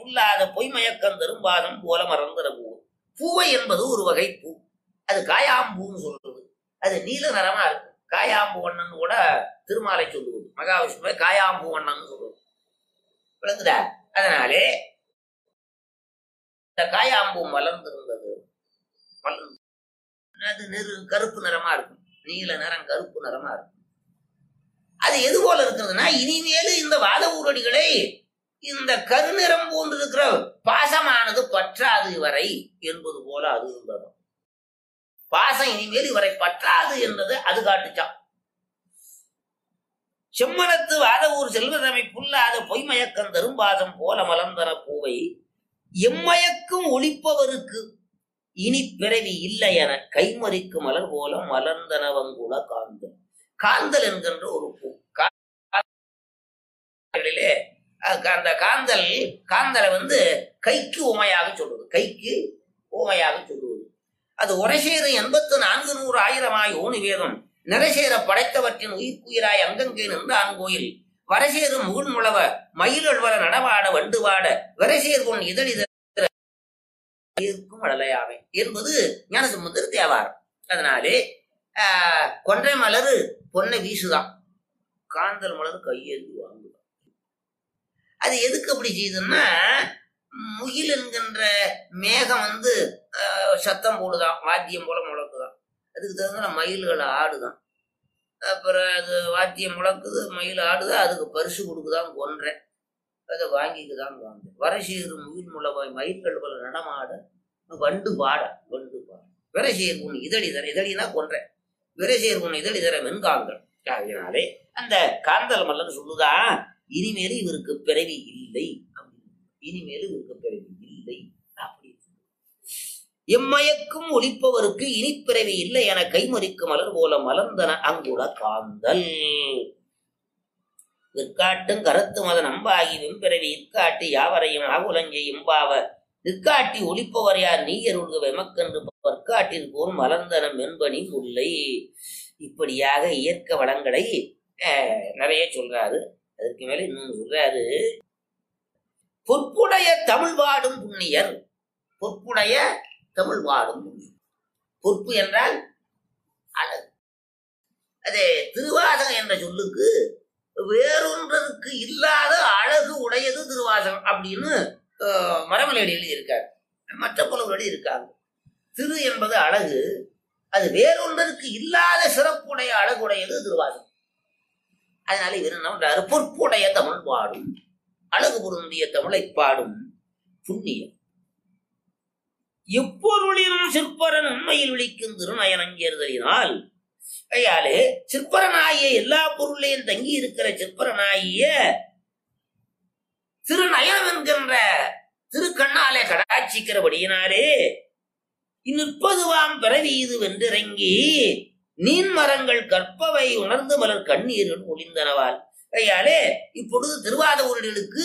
புல்லாத பொய்மயக்கம் தரும்பாதம் போல மறந்துற பூ பூவை என்பது ஒரு வகை பூ அது காயாம்பூன்னு சொல்றது அது நீல நிறமா இருக்கும் காயாம்பு வண்ணன் கூட திருமாலை சொல்லுவது மகாவிஷ்ணுவை காயாம்பு வண்ணன் சொல்லுவது விளங்குதா அதனாலே இந்த காயாம்பூ மலர்ந்திருந்தது மலர்ந்து அது நெரு கருப்பு நிறமா இருக்கும் நீல நிறம் கருப்பு நிறமா இருக்கும் அது எது போல இருக்கிறதுனா இனிமேலு இந்த வாத ஊரடிகளை இந்த கருநிறம் போன்று இருக்கிற பாசமானது பற்றாது இவரை என்பது போல அது இருந்தது பாசம் இனிமேல் இவரை பற்றாது என்றது அது காட்டுச்சான் செம்மனத்து வாதவூர் செல்வதமை புல்லாத பொய்மயக்கம் தரும் பாசம் போல மலர்ந்தன பூவை எம்மயக்கும் ஒளிப்பவருக்கு இனி பிறவி இல்லை என கைமறிக்கு மலர் போல மலர்ந்தனவங்குல காந்தல் காந்தல் என்கின்ற ஒரு பூ காந்தலிலே அஹ், அந்த காந்தல் காந்தலை வந்து கைக்கு உமையாக சொல்லுது கைக்கு உமையாக சொல்லுவது அது உரைசேரு எண்பத்து நான்கு நூறு ஆயிரமாய் ஓணி வேதம் நிறசேர படைத்தவற்றின் உயிர்க்குயிராய் அங்கங்கே நின்றான் கோயில் வரசேரு முகுன்முழவ மயிலொழ்வர நடவாட வண்டுவாட வரசேர் உன் இதழித இருக்கும் அடலையாவை என்பது ஞானசமுத்திர தேவாரம் அதனாலே ஆஹ், கொன்றை மலரு பொன்னை வீசுதான் காந்தல் மலர் கையெழுதி வாங்குதான் அது எதுக்கு அப்படி செய்யுதுன்னா முகில் என்கின்ற மேகம் வந்து ஆஹ், சத்தம் போடுதான் வாத்தியம் போல முழக்குதான் அதுக்கு தகுந்த மயில்கள் ஆடுதான் அப்புறம் அது வாத்தியம் முழக்குது மயில் ஆடுது அதுக்கு பரிசு கொடுக்குதான் கொன்றேன் அதை வாங்கிக்குதான் வாங்க வரசீர் முகில் முளவாய் மயில்கள் போல நடமாட வண்டு பாட வண்டு பாட விரசீர் உன் இதழி தர இதழினா கொன்றேன் விரசீர் உன் இதழி தர வெண்காங்கள் அதனாலே அந்த காந்தல் மல்லன் சொல்லுதா இனிமேல் இவருக்கு பிறவி இல்லை அப்படின்னு. இனிமேல் இவருக்கு பிறவி இல்லை அப்படி எம்மயக்கும் ஒளிப்பவருக்கு இனிப்பிறவி இல்லை என கைமறிக்கு மலர் போல மலர்ந்தன அங்குல காந்தல் விற்காட்டும் கருத்து மத நம்பாகி வெம்பிறவி இற்காட்டு யாவரையும் ஆகுலஞ்சை எம்பாவ நிற்காட்டி ஒளிப்பவர் யார் நீயருள்க வெமக்கென்று பற்காட்டில் போர் மலர்ந்தன மென்பனி முல்லை இப்படியாக இயற்கை வளங்களை அஹ், நிறைய சொல்றாரு அதற்கு மேல இன்னொன்னு சொல்றாரு பொற்புடைய தமிழ் வாடும் புண்ணியர் பொற்புடைய தமிழ் வாடும் புண்ணியர் பொற்பு என்றால் அழகு அது திருவாசகம் என்ற சொல்லுக்கு வேறொன்றருக்கு இல்லாத அழகு உடையது திருவாசகம் அப்படின்னு அஹ், மரமலையடி எழுதியிருக்கார் மற்ற புலவர்கள் இருக்காங்க திரு என்பது அழகு அது வேறொன்றருக்கு இல்லாத சிறப்புடைய அழகுடையது திருவாசகம் அதனால இவர் என்ன பண்றாரு பொற்புடைய தமிழ் பாடும் அழகு பொருந்திய தமிழை பாடும் புண்ணியம் எப்பொருளினும் சிற்பரன் உண்மையில் விழிக்கும் திருநயனஞ்சேர்தலினால் கையாலே சிற்பரனாகிய எல்லா பொருளையும் தங்கி இருக்கிற சிற்பரனாகிய திருநயனம் என்கின்ற திருக்கண்ணாலே கடாட்சிக்கிறபடியினாலே இந்நிற்பதுவாம் பிறவி இது வென்றிறங்கி நீன் மரங்கள் கற்பவை உணர்ந்து மலர் கண்ணீர்கள் ஒளிந்தனவால் கையாலே இப்பொழுது திருவாத ஊரடிகளுக்கு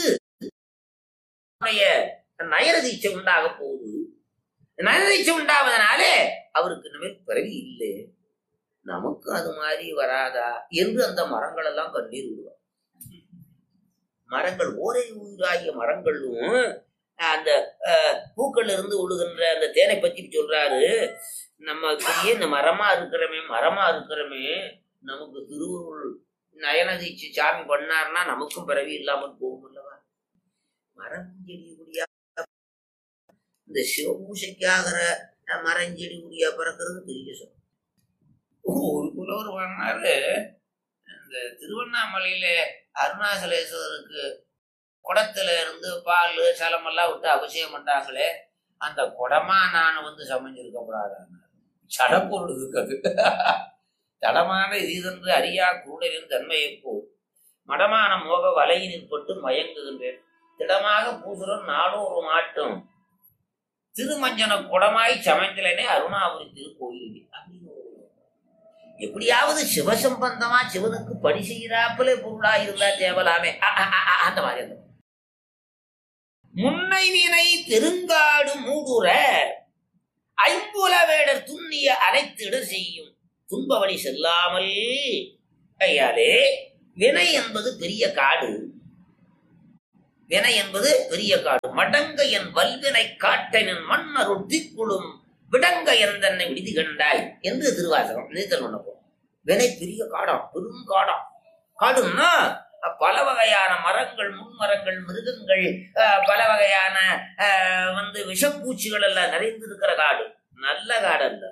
நயரதீட்சை உண்டாக போகுது நயரதீட்சை உண்டாவதனாலே அவருக்கு இனிமேல் பிறவி இல்லை நமக்கு அது மாதிரி வராதா என்று அந்த மரங்கள் எல்லாம் கண்ணீர் விடுவார் மரங்கள் ஓரை உயிராகிய மரங்களும் அந்த அஹ், பூக்கள்ல இருந்து விடுகின்ற அந்த தேனை பத்தி சொல்றாரு நம்ம இப்படியே இந்த மரமா இருக்கிறமே மரமா இருக்கிறமே நமக்கு திருவுருள் நயனதீட்சி சாமி பண்ணாருன்னா நமக்கும் பிறவி இல்லாமல் போகும் அல்லவா மரம் செடி குடியா இந்த சிவபூசைக்காகிற அஹ், மரஞ்செடி குடியா பிறக்கிறது பெரிய சொல் ஒரு புலவர் பண்ணாரு இந்த திருவண்ணாமலையில அருணாசலேஸ்வரருக்கு குடத்துல இருந்து பால் சலமெல்லாம் விட்டு அபிஷேகம் பண்ணாங்களே அந்த குடமா நான் வந்து சமைஞ்சிருக்கப்படாது சடப்பொருள் இருக்குது தடமான இதென்று அறியா கூடலின் தன்மையைப் போல் மடமான மோக வலையினில் பட்டு மயங்குகின்றேன் திடமாக பூசுரம் நாடோறு மாட்டும் திருமஞ்சன குடமாய் சமைந்தலனே அருணாபுரி திருக்கோயில் அப்படின்னு ஒரு எப்படியாவது சிவசம்பந்தமா சிவனுக்கு பணி செய்கிறாப்புல பொருளா இருந்தா தேவலாமே அ, அ, அ, அ, அந்த மாதிரி அந்த மாதிரி. முன்னை வினை பெருங்காடு மூடுற ஐம்புல வேடர் துண்ணிய அனைத்திட செய்யும் துன்ப வழி செல்லாமல் கையாலே வினை என்பது பெரிய காடு வினை என்பது பெரிய காடு மடங்க என் வல்வினை காட்டனின் மன்னருள் திக்குளும் விடங்க எந்தன்னை விடுதி கண்டாய் என்று திருவாசகம் நீத்தல் பண்ணப்போ வினை பெரிய காடாம் பெருங்காடாம் காடுன்னா அஹ், பல வகையான மரங்கள் முன்மரங்கள் மிருகங்கள் அஹ், பல வகையான அஹ், வந்து விஷப்பூச்சிகள் எல்லாம் நிறைந்திருக்கிற காடு நல்ல காடு அல்ல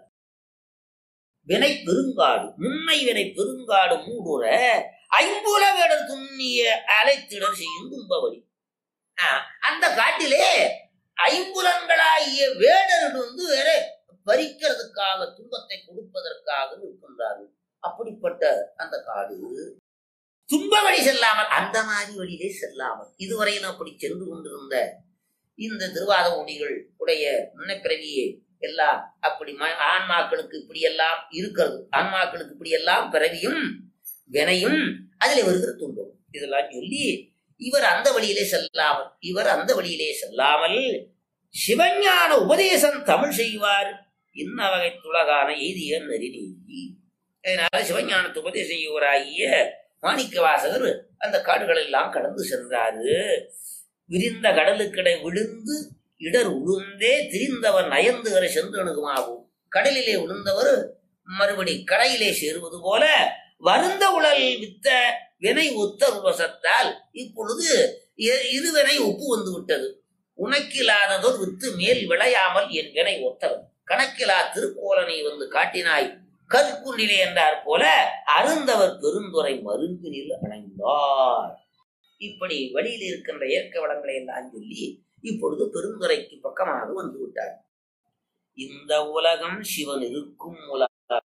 வினை பெருங்காடு முன்னை வினை பெருங்காடு மூடுற ஐம்புல வேடர் துண்ணிய அலைத்திடர் செய்யும் துன்பவடி ஆஹ், அந்த காட்டிலே ஐம்புலன்களாகிய வேடர்கள் வந்து வேற பறிக்கிறதுக்காக துன்பத்தை கொடுப்பதற்காக இருக்கின்றார்கள் அப்படிப்பட்ட அந்த காடு துன்ப வழி செல்லாமல் அந்த மாதிரி வழியிலே செல்லாமல் இதுவரையிலும் அப்படி சென்று கொண்டிருந்த இந்த திருவாத முடிகள் உடைய முன்னப்பிறவியே எல்லாம் அப்படி ம- ஆன்மாக்களுக்கு இப்படி எல்லாம் இருக்கிறது ஆன்மாக்களுக்கு இப்படி எல்லாம் பிறவியும் வினையும் அதிலே வருகிற துன்பம் இதெல்லாம் சொல்லி இவர் அந்த வழியிலே செல்லாமல் இவர் அந்த வழியிலே செல்லாமல் சிவஞான உபதேசம் தமிழ் செய்வார் இன்ன வகை துலகான எய்திய நெறிநீதி அதனால சிவஞானத்து உபதேசம் செய்வராகிய மாணிக்க வாசகர் அந்த காடுகள் எல்லாம் கடந்து சென்றாரு விரிந்த கடலுக்கிடை விழுந்து இடர் உளுந்தே திரிந்தவர் நயந்துகிற சென்றணுகுமாகும் கடலிலே விழுந்தவர் மறுபடி கடையிலே சேருவது போல வருந்த உடல் வித்த வினை ஒத்த உபசத்தால் இப்பொழுது இ- இருவினை ஒப்பு வந்து விட்டது உனக்கில்லாததோர் வித்து மேல் விளையாமல் என் வினை ஒத்தவன் கணக்கிலா திருக்கோலனை வந்து காட்டினாய் கற்குண்டிலே என்றார் போல அருந்தவர் பெருந்துரை மருங்கினில் அணைந்தார் இப்படி வழியில் இருக்கின்ற இயற்க வளங்களை எல்லாம் சொல்லி இப்பொழுது பெருந்துரைக்கு பக்கமாக வந்து விட்டார் இந்த உலகம் சிவன் இருக்கும் உலக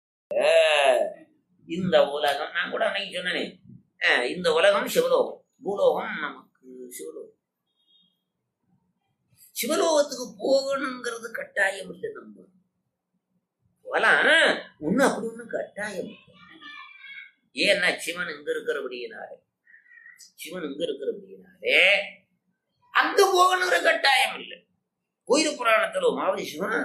இந்த உலகம் நான் கூட அன்னைக்கு சொன்னேனே அஹ், இந்த உலகம் சிவலோகம் பூலோகம் நமக்கு சிவலோகம் சிவலோகத்துக்கு போகணுங்கிறது கட்டாயம் இல்லை நம்ம போகலாம் ஒண்ணு அப்படி ஒண்ணு கட்டாயம் இல்லை. ஏன்னா சிவன் இங்க இருக்கிறபடியினாலே சிவன் இங்க இருக்கிறபடியினாலே அங்க போகணுங்கிற கட்டாயம் இல்லை கோயில் புராணத்துல மாவதி சிவன்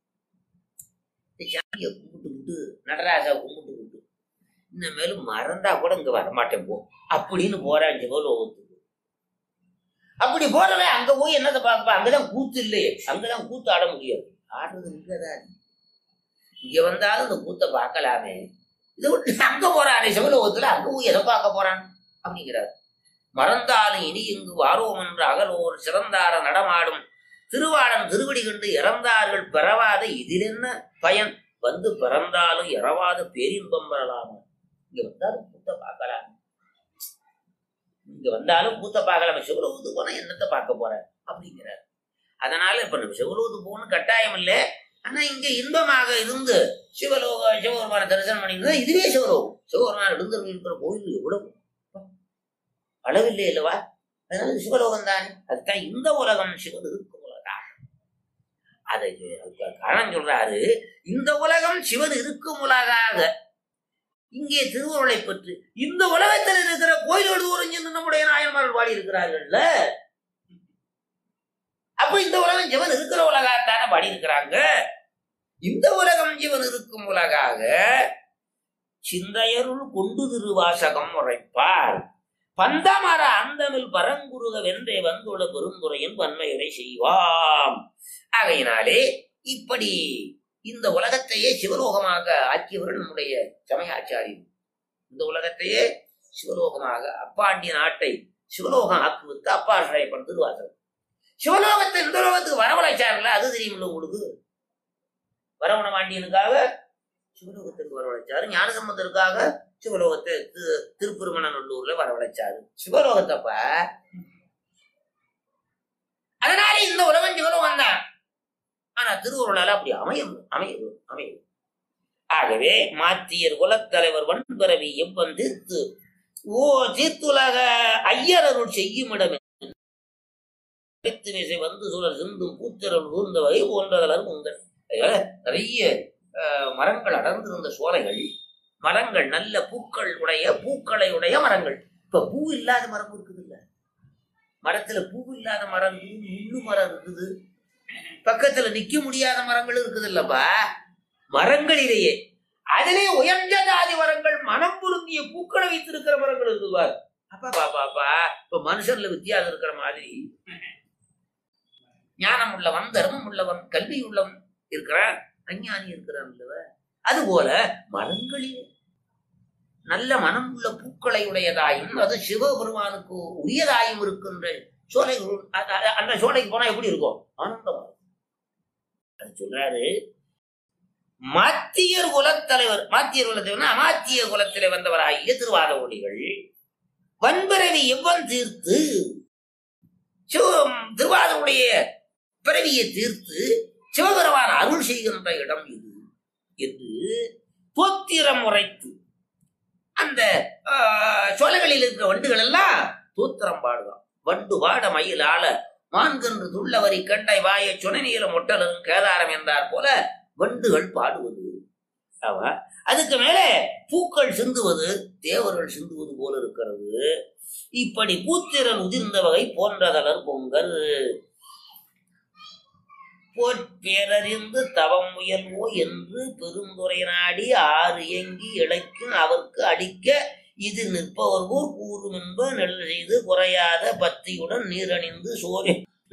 சாமியை கும்பிட்டுக்கிட்டு நடராஜா கும்பிட்டுக்கிட்டு இனிமேலும் மறந்தா கூட இங்க வரமாட்டேன் போ அப்படின்னு போறான் சிவலோகத்துக்கு அப்படி போறவன் அங்க போய் என்னத்தை பார்ப்பா அங்கதான் கூத்து இல்லையே அங்கதான் கூத்து ஆட முடியாது ஆடுறது இங்கதான் இங்க வந்தாலும் இந்த கூத்தை பார்க்கலாமே இதை விட்டு அங்க போறானே சிவலோகத்துல அங்க போய் எதை பார்க்க போறான் அப்படிங்கிறார் மறந்தாலும் இனி இங்கு வாரோம் என்று அகலோர் சிறந்தார நடமாடும் திருவாளன் திருவடி கண்டு இறந்தார்கள் பெறவாத இதிலென்ன பயன் வந்து பிறந்தாலும் இறவாத பேரின்பம் பெறலாமா இங்க வந்தாலும் கூத்த பார்க்கலாம் இங்க வந்தாலும் கூத்த பார்க்கலாம் சிவலோகத்துக்கு போனா என்னத்தை பார்க்க போற அப்படிங்கிறார் அதனால இப்ப நம்ம சிவலோகத்துக்கு போகணும் கட்டாயம் இல்லை ஆனா இங்க இன்பமாக இருந்து சிவலோக சிவபெருமான தரிசனம் பண்ணியிருந்தா இதுவே சிவலோகம் சிவபெருமான் எழுந்தருள் இருக்கிற கோயில் எவ்வளவு அளவில்லை அல்லவா அதனால இது சிவலோகம் தானே அதுதான் இந்த உலகம் சிவன் இருக்கும் உலகம் அதை அதுக்கு காரணம் சொல்றாரு இந்த உலகம் சிவன் இருக்கும் உலகாக இங்கே திருவுருளை பற்றி இந்த உலகத்தில் இருக்கிற கோயிலோடு தூரம் சென்று நம்முடைய நாயன்மார்கள் பாடி இருக்கிறார்கள்ல அப்ப இந்த உலகம் சிவன் இருக்கிற உலகாத்தானே பாடி இருக்கிறாங்க இந்த உலகம் சிவன் இருக்கும் உலகாக சிந்தையருள் கொண்டு திருவாசகம் உரைப்பார் பந்தமர அந்தமில் பரங்குருக வென்றே வந்துள்ள பெருந்துரையின் வன்மையுரை செய்வாம் ஆகையினாலே இப்படி இந்த உலகத்தையே சிவலோகமாக ஆக்கியவர்கள் நம்முடைய சமயாச்சாரியர் இந்த உலகத்தையே சிவலோகமாக அப்பாண்டிய நாட்டை சிவலோகம் ஆக்குவித்து அப்பா பண்ண திருவாசகம் சிவலோகத்தை இந்த லோகத்துக்கு வரவழைச்சார்ல அது தெரியுமில்ல உங்களுக்கு வரவண பாண்டியனுக்காக சிவலோகத்துக்கு வரவழைச்சாரு ஞானசம்பந்தருக்காக சிவலோகத்தை தி- திருப்பெருமநல்லூர்ல வரவழைச்சாரு சிவலோகத்தப்ப அதனால இந்த உலகம் சிவலோகம் தான் ஆனா திருவுருளால அப்படி அமையும் அமையும் அமையும் ஆகவே மாத்தியர் குலத்தலைவர் வன்பரவி எவ்வன் தீர்த்து ஓ தீர்த்துலக ஐயரருள் செய்யும் இடம் விசை வந்து சுழல் சிந்தும் பூத்திரல் ஊர்ந்த வகை போன்றதலர் உங்கள் அதனால நிறைய அஹ், மரங்கள் அடர்ந்திருந்த சோலைகள் மரங்கள் நல்ல பூக்கள் உடைய பூக்களை உடைய மரங்கள் இப்ப பூ இல்லாத மரம் இருக்குது இல்ல மரத்துல பூ இல்லாத மரம் இருக்குது முள்ளு மரம் இருக்குது பக்கத்துல நிக்க முடியாத மரங்கள் இருக்குது இல்லப்பா மரங்களிலேயே அதிலே உயர்ந்த ஜாதி மரங்கள் மனம் பொருந்திய பூக்களை வைத்திருக்கிற மரங்கள் இருக்குது பார் அப்பா பாப்பாப்பா இப்ப மனுஷன்ல வித்தியாசம் இருக்கிற மாதிரி ஞானம் உள்ளவன் தர்மம் உள்ளவன் கல்வி உள்ளவன் இருக்கிறான் அஞ்ஞானி இருக்கிறான் இல்லவ அதுபோல மரங்களிலே நல்ல மனம் உள்ள பூக்களை உடையதாயும் அது சிவபெருமானுக்கு உரியதாயும் இருக்கின்ற சோலைகள் அ- அ- அந்த சோலைக்கு போனா எப்படி இருக்கும் ஆனந்தமா இருக்கும். அது சொல்றாரு மாத்தியர் குலத்தலைவர் மாத்தியர் குலத்தலைவர் அமாத்திய குலத்திலே வந்தவராகிய திருவாத ஒளிகள் வன்பிறவி எவ்வன் தீர்த்து சிவ- திருவாதனுடைய பிறவியை தீர்த்து சிவபெருமான் அருள் செய்கின்ற இடம் இது என்று தோத்திரம் உரைத்து அந்த ஆஹ், சோலைகளில் இருக்கிற வண்டுகள் எல்லாம் தோத்திரம் பாடுவான் வண்டு பாட மயில் ஆள மான்கன்று துள்ளவரி கண்டை வாய சுனநீலம் ஒட்டலும் கேதாரம் என்றார் போல வண்டுகள் பாடுவது அவ அதுக்கு மேலே பூக்கள் சிந்துவது தேவர்கள் சிந்துவது போல இருக்கிறது இப்படி பூத்திரன் உதிர்ந்த வகை போன்றதலர் பொங்கல் போற்பேரறிந்து தவம் முயல்வோ என்று பெருந்துரை நாடி ஆறு எங்கி இழைக்கும் அவர்க்கு அடிக்க இது நிற்பவர் போர் கூறும் என்ப நெல் செய்து குறையாத பத்தியுடன் நீரணிந்து சோறு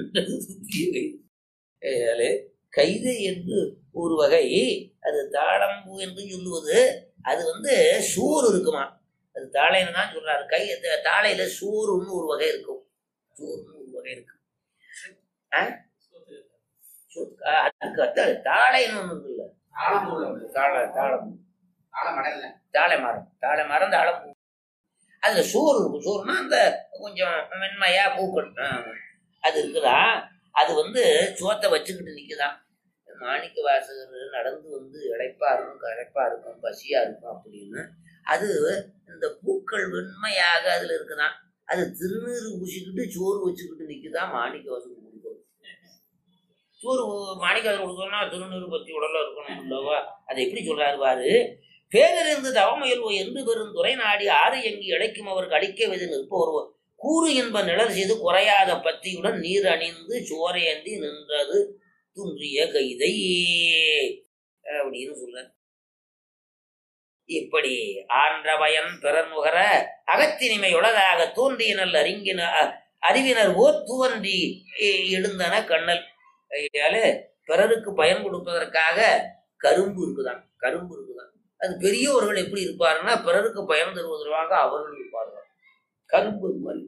கைது என்று ஒரு வகை அது தாளம்பூ என்று சொல்லுவது அது வந்து சோறு இருக்குமா அது தாளைன்னு தான் சொல்றாரு கை த- தாளையில சோறுன்னு ஒரு வகை இருக்கும் சோறுன்னு ஒரு வகை இருக்கு ஆ? சோறு, ஆ, அதுக்கு அடுத்து தாளைன்னு ஒண்ணு இருக்குல்ல தாளை தாளம் தாழை மரம் தாழை மரம் தாழம்பூ அதுல சோறு இருக்கும் சோறுனா அந்த கொஞ்சம் மென்மையா பூக்கள் ஆ, அது இருக்குதா அது வந்து சோத்தை வச்சுக்கிட்டு நிக்குதாம் மாணிக்க வாசகர் நடந்து வந்து இழைப்பா இருக்கும் களைப்பா இருக்கும் பசியா இருக்கும் அப்படின்னு அது இந்த பூக்கள் வெண்மையாக அதுல இருக்குதாம் அது திருநீறு பூசிக்கிட்டு சோறு வச்சுக்கிட்டு நிக்குதான் மாணிக்க வாசகர் கொடுக்கும் சோறு மாணிக்க வாசகர் கொடுக்கணும்னா திருநீறு பத்தி உடல்ல இருக்கணும் இல்லவா அதை எப்படி சொல்றாரு பாரு பேரிருந்து தவமுயல்வோ என்று பெரும் துறை நாடி ஆறு எங்கி இழைக்கும் அவருக்கு அழிக்க வெது நிற்பவர் கூறு என்ப நிழல் செய்து குறையாத பத்தியுடன் நீர் அணிந்து சோரையந்தி நின்றது துன்றிய கைதை அப்படின்னு சொல்ற இப்படி ஆன்ற பயன் பிறர் நுகர அகத்தினிமையுள்ளதாக தோன்றிய நல் அறிங்கின அ- அறிவினர் ஓர் துவன்றி எ- எழுந்தன கண்ணல் ஆகையால பிறருக்கு பயன் கொடுப்பதற்காக கரும்பு இருக்குதான் கரும்பு இருக்குதான் அது பெரியவர்கள் எப்படி இருப்பாருன்னா பிறருக்கு பயன் தருவதற்காக அவர்கள் இருப்பார்கள் கரும்பு மாதிரி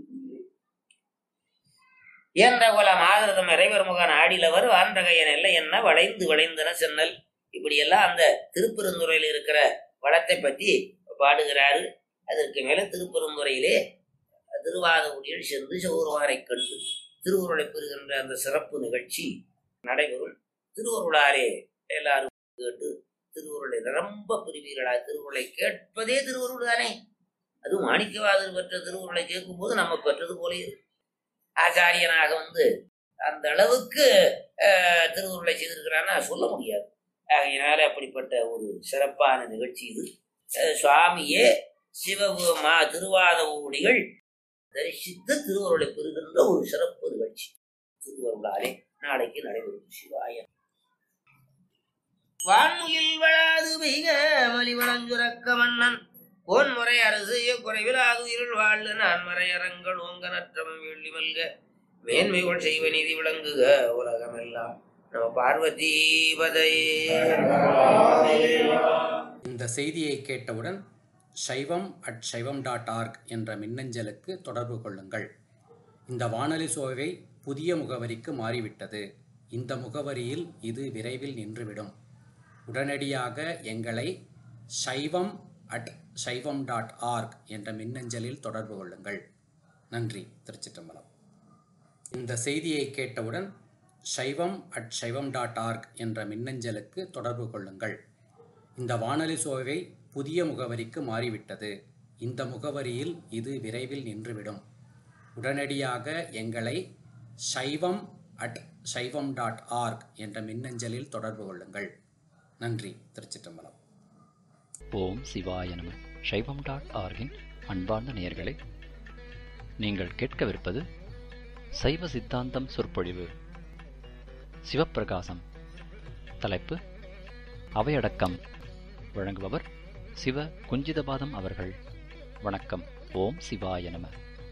ஏன்ற குல மாதிரதம் இறைவர் முகன் ஆடிலவர் வான்றகையன் எல்லை என்ன வளைந்து வளைந்தன சென்னல் இப்படியெல்லாம் அந்த திருப்பெருந்துறையில் இருக்கிற வளத்தை பற்றி பாடுகிறாரு அதற்கு மேல திருப்பெருந்துறையிலே திருவாத ஊழியர் சென்று சௌரவாரை கண்டு திருவுருளை பெறுகின்ற அந்த சிறப்பு நிகழ்ச்சி நடைபெறும் திருவருளாலே எல்லாரும் கேட்டு திருவுருளை ரொம்ப பெறுவீர்களா திருவுருளை கேட்பதே திருவருள் தானே அதுவும் மாணிக்கவாதர் பெற்ற திருவுருளை கேட்கும்போது நம்ம பெற்றது போல இருக்கும் ஆச்சாரியனாக வந்து அந்த அளவுக்கு அஹ், திருவுருளை செய்திருக்கிறான்னா சொல்ல முடியாது ஆகையினால அப்படிப்பட்ட ஒரு சிறப்பான நிகழ்ச்சி இது அஹ், சுவாமியே சிவ மா திருவாத ஊடிகள் தரிசித்து திருவருளை பெறுகின்ற ஒரு சிறப்பு நிகழ்ச்சி திருவருளாலே நாளைக்கு நடைபெறும் சிவாய வான்முகில் வளாது மிக மலிவளஞ்சுரக்க மன்னன் கோன்முறை அரசு குறைவிலாது இருள் வாழ்ந்து நான் மறையரங்கள் ஓங்க நற்றவம் வெள்ளி மல்க மேன்மைகள் செய்வ நீதி விளங்குக உலகமெல்லாம் நம்ம பார்வதி இந்த செய்தியை கேட்டவுடன் சைவம் அட் சைவம் டாட் ஆர்க் என்ற மின்னஞ்சலுக்கு தொடர்பு கொள்ளுங்கள் இந்த வானொலி சோவை புதிய முகவரிக்கு மாறிவிட்டது இந்த முகவரியில் இது விரைவில் நின்றுவிடும் உடனடியாக எங்களை சைவம் அட் சைவம் டாட் ஆர்க் என்ற மின்னஞ்சலில் தொடர்பு கொள்ளுங்கள் நன்றி திருச்சிற்றம்பலம் இந்த செய்தியை கேட்டவுடன் சைவம் அட் சைவம் டாட் ஆர்க் என்ற மின்னஞ்சலுக்கு தொடர்பு கொள்ளுங்கள் இந்த வானொலி சோவை புதிய முகவரிக்கு மாறிவிட்டது இந்த முகவரியில் இது விரைவில் நின்றுவிடும் உடனடியாக எங்களை சைவம் அட் சைவம் டாட் ஆர்க் என்ற மின்னஞ்சலில் தொடர்பு கொள்ளுங்கள் நன்றி திருச்சிற்றம்பலம் ஓம் சிவாய நம சைவம் டாட் ஆர்கின் அன்பார்ந்த நேயர்களே நீங்கள் கேட்கவிருப்பது சைவ சித்தாந்தம் சொற்பொழிவு சிவப்பிரகாசம் தலைப்பு அவையடக்கம் வழங்குபவர் சிவ குஞ்சிதபாதம் அவர்கள் வணக்கம் ஓம் சிவாய நம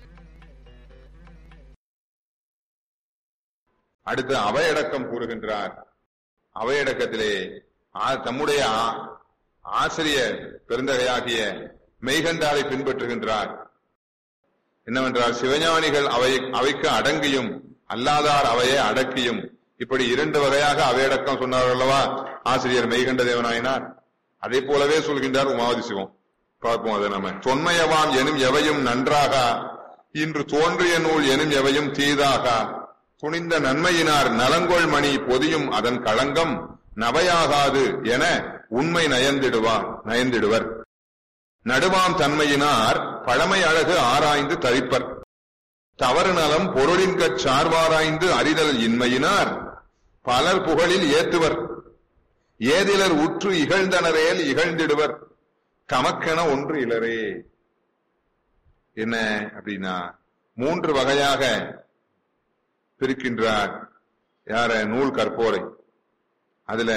அடுத்து அவையடக்கம் கூறுகின்றார் அவையடக்கத்திலே ஆ- தம்முடைய ஆ- ஆசிரியர் பெருந்தகையாகிய மெய்கண்டாரை பின்பற்றுகின்றார் என்னவென்றால் சிவஞானிகள் அவை அவைக்கு அடங்கியும் அல்லாதார் அவையை அடக்கியும் இப்படி இரண்டு வகையாக அவையடக்கம் சொன்னார் அல்லவா ஆசிரியர் மெய்கண்ட தேவனாயினார் அதே போலவே சொல்கின்றார் உமாவதி சிவம் பார்ப்போம் அதை நம்ம தொன்மையவாம் எனும் எவையும் நன்றாக இன்று தோன்றிய நூல் எனும் எவையும் தீதாக துணிந்த நன்மையினார் நலங்கொள் மணி பொதியும் அதன் களங்கம் நவையாகாது என உண்மை நயந்திடுவார் நயந்திடுவர் நடுவாம் தன்மையினார் பழமை அழகு ஆராய்ந்து தரிப்பர் தவறு நலம் பொருளின்கட் சார்வாராய்ந்து அறிதல் இன்மையினார் பலர் புகழில் ஏத்துவர் ஏதிலர் உற்று இகழ்ந்தனரேல் இகழ்ந்திடுவர் தமக்கென ஒன்று இலரே என்ன அப்படின்னா மூன்று வகையாக பிரிக்கின்றார் யார நூல் கற்போரை அதுல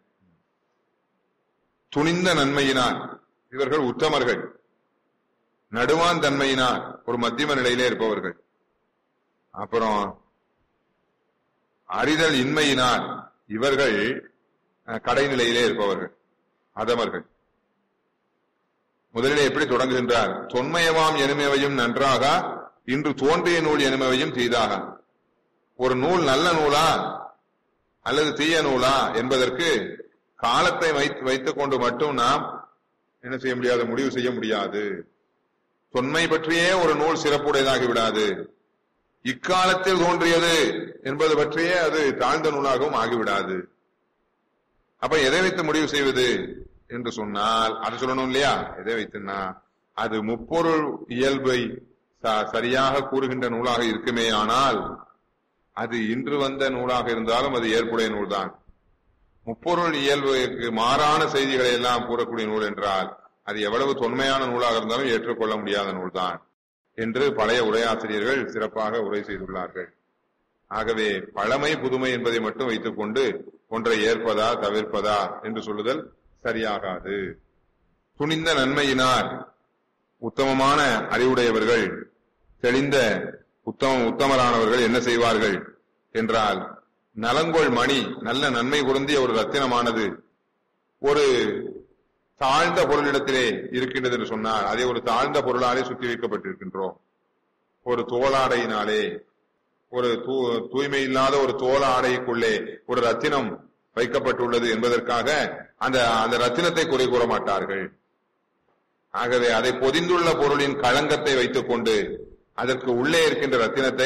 துணிந்த நன்மையினார் இவர்கள் உத்தமர்கள் நடுவான் தன்மையினார் ஒரு மத்தியம நிலையிலே இருப்பவர்கள் அப்புறம் அறிதல் இன்மையினார் இவர்கள் அஹ், கடைநிலையிலே இருப்பவர்கள் அதமர்கள் முதலிலே எப்படி தொடங்குகின்றார் தொன்மயவாம் எனுமையவையும் நன்றாக இன்று தோன்றிய நூல் எனுமையவையும் தீதாக ஒரு நூல் நல்ல நூலா அல்லது தீய நூலா என்பதற்கு காலத்தை வைத்து வைத்துக் கொண்டு மட்டும் நாம் என்ன செய்ய முடியாது முடிவு செய்ய முடியாது தொன்மை பற்றியே ஒரு நூல் சிறப்புடையதாகி விடாது இக்காலத்தில் தோன்றியது என்பது பற்றியே அது தாழ்ந்த நூலாகவும் ஆகிவிடாது அப்ப எதை வைத்து முடிவு செய்வது என்று சொன்னால் அது சொல்லணும் இல்லையா எதை வைத்துன்னா அது முப்பொருள் இயல்பை ச- சரியாக கூறுகின்ற நூலாக இருக்குமே ஆனால் அது இன்று வந்த நூலாக இருந்தாலும் அது ஏற்புடைய நூல்தான் முப்பொருள் இயல்புக்கு மாறான செய்திகளை எல்லாம் கூறக்கூடிய நூல் என்றால் அது எவ்வளவு தொன்மையான நூலாக இருந்தாலும் ஏற்றுக்கொள்ள முடியாத நூல்தான் என்று பழைய உரையாசிரியர்கள் சிறப்பாக உரை செய்துள்ளார்கள் ஆகவே பழமை புதுமை என்பதை மட்டும் வைத்துக் கொண்டு ஒன்றை ஏற்பதா தவிர்ப்பதா என்று சொல்லுதல் சரியாகாது துணிந்த நன்மையினார் உத்தமமான அறிவுடையவர்கள் தெளிந்த உத்தம உத்தமரானவர்கள் என்ன செய்வார்கள் என்றால் நலங்கொள் மணி நல்ல நன்மை பொருந்திய ஒரு ரத்தினமானது ஒரு தாழ்ந்த பொருளிடத்திலே இருக்கின்றது என்று சொன்னால் அதை ஒரு தாழ்ந்த பொருளாலே சுத்தி வைக்கப்பட்டிருக்கின்றோம் ஒரு தோளாடையினாலே ஒரு தூ- தூய்மை இல்லாத ஒரு தோல ஆடைக்குள்ளே ஒரு ரத்தினம் வைக்கப்பட்டுள்ளது என்பதற்காக அந்த அந்த ரத்தினத்தை குறை கூற மாட்டார்கள் ஆகவே அதை பொதிந்துள்ள பொருளின் களங்கத்தை வைத்துக் கொண்டு அதற்கு உள்ளே இருக்கின்ற ரத்தினத்தை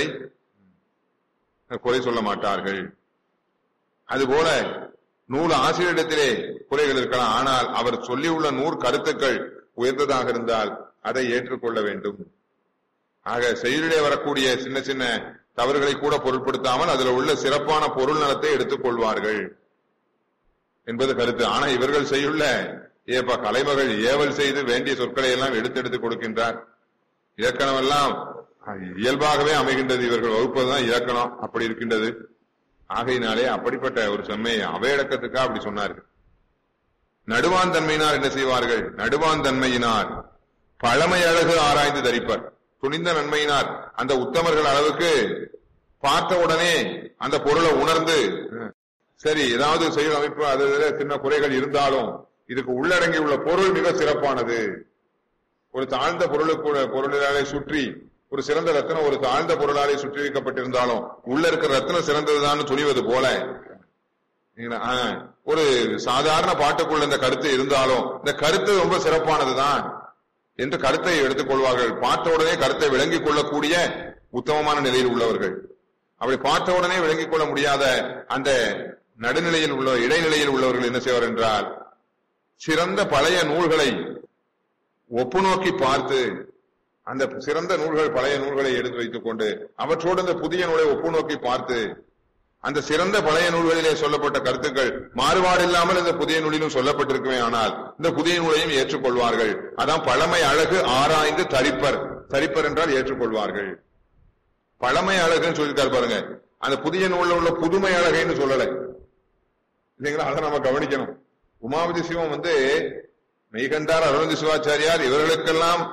குறை சொல்ல மாட்டார்கள் அதுபோல நூல் ஆசிரியரிடத்திலே குறைகள் இருக்கலாம் ஆனால் அவர் சொல்லியுள்ள நூற் கருத்துக்கள் உயர்ந்ததாக இருந்தால் அதை ஏற்றுக்கொள்ள வேண்டும் ஆக செயலிலே வரக்கூடிய சின்ன சின்ன தவறுகளை கூட பொருட்படுத்தாமல் அதுல உள்ள சிறப்பான பொருள் நலத்தை எடுத்துக் கொள்வார்கள் என்பது கருத்து ஆனா இவர்கள் செய்யுள்ள ஏப்பா கலைமகள் ஏவல் செய்து வேண்டிய சொற்களை எல்லாம் எடுத்தெடுத்து கொடுக்கின்றார் இலக்கணம் எல்லாம் இயல்பாகவே அமைகின்றது இவர்கள் வகுப்பதுதான் இலக்கணம் அப்படி இருக்கின்றது ஆகையினாலே அப்படிப்பட்ட ஒரு செம்மையை அவையடக்கத்துக்கா அப்படி சொன்னார்கள் நடுவான் தன்மையினார் என்ன செய்வார்கள் நடுவான் தன்மையினார் பழமை அழகு ஆராய்ந்து தரிப்பர் துணிந்த நன்மையினார் அந்த உத்தமர்கள் அளவுக்கு பார்த்த உடனே அந்த பொருளை உணர்ந்து அஹ், சரி ஏதாவது செயல் அமைப்பு அதுல சின்ன குறைகள் இருந்தாலும் இதுக்கு உள்ளடங்கி உள்ள பொருள் மிக சிறப்பானது ஒரு தாழ்ந்த பொருளுக்கு பொருளாலே சுற்றி ஒரு சிறந்த ரத்தினம் ஒரு தாழ்ந்த பொருளாலே சுற்றி வைக்கப்பட்டிருந்தாலும் உள்ள இருக்கிற ரத்தினம் சிறந்ததுதான் துணிவது போல நீங்களா, ஆ, ஒரு சாதாரண பாட்டுக்குள்ள இந்த கருத்து இருந்தாலும் இந்த கருத்து ரொம்ப சிறப்பானதுதான் என்று கருத்தை எடுத்துக்கொள்வார்கள் பார்த்த உடனே கருத்தை விளங்கிக் கொள்ளக்கூடிய உத்தமமான நிலையில் உள்ளவர்கள் அப்படி பார்த்த உடனே விளங்கிக் கொள்ள முடியாத அந்த நடுநிலையில் உள்ள இடைநிலையில் உள்ளவர்கள் என்ன செய்வார் என்றால் சிறந்த பழைய நூல்களை ஒப்புநோக்கி பார்த்து அந்த சிறந்த நூல்கள் பழைய நூல்களை எடுத்து வைத்துக் கொண்டு அவற்றோடு இந்த புதிய நூலை ஒப்புநோக்கி பார்த்து அந்த சிறந்த பழைய நூல்களிலே சொல்லப்பட்ட கருத்துக்கள் மாறுபாடு இல்லாமல் இந்த புதிய நூலிலும் சொல்லப்பட்டிருக்குமே ஆனால் இந்த புதிய நூலையும் ஏற்றுக்கொள்வார்கள் அதான் பழமை அழகு ஆராய்ந்து தரிப்பர் தரிப்பர் என்றால் ஏற்றுக்கொள்வார்கள் பழமை அழகுன்னு சொல்லியிருக்காரு பாருங்க அந்த புதிய நூல்ல உள்ள புதுமை அழகைன்னு சொல்லலை இல்லைங்களா அதை நம்ம கவனிக்கணும் உமாவதி சிவம் வந்து மெய்கண்டார் அருணந்தி சிவாச்சாரியார் இவர்களுக்கெல்லாம்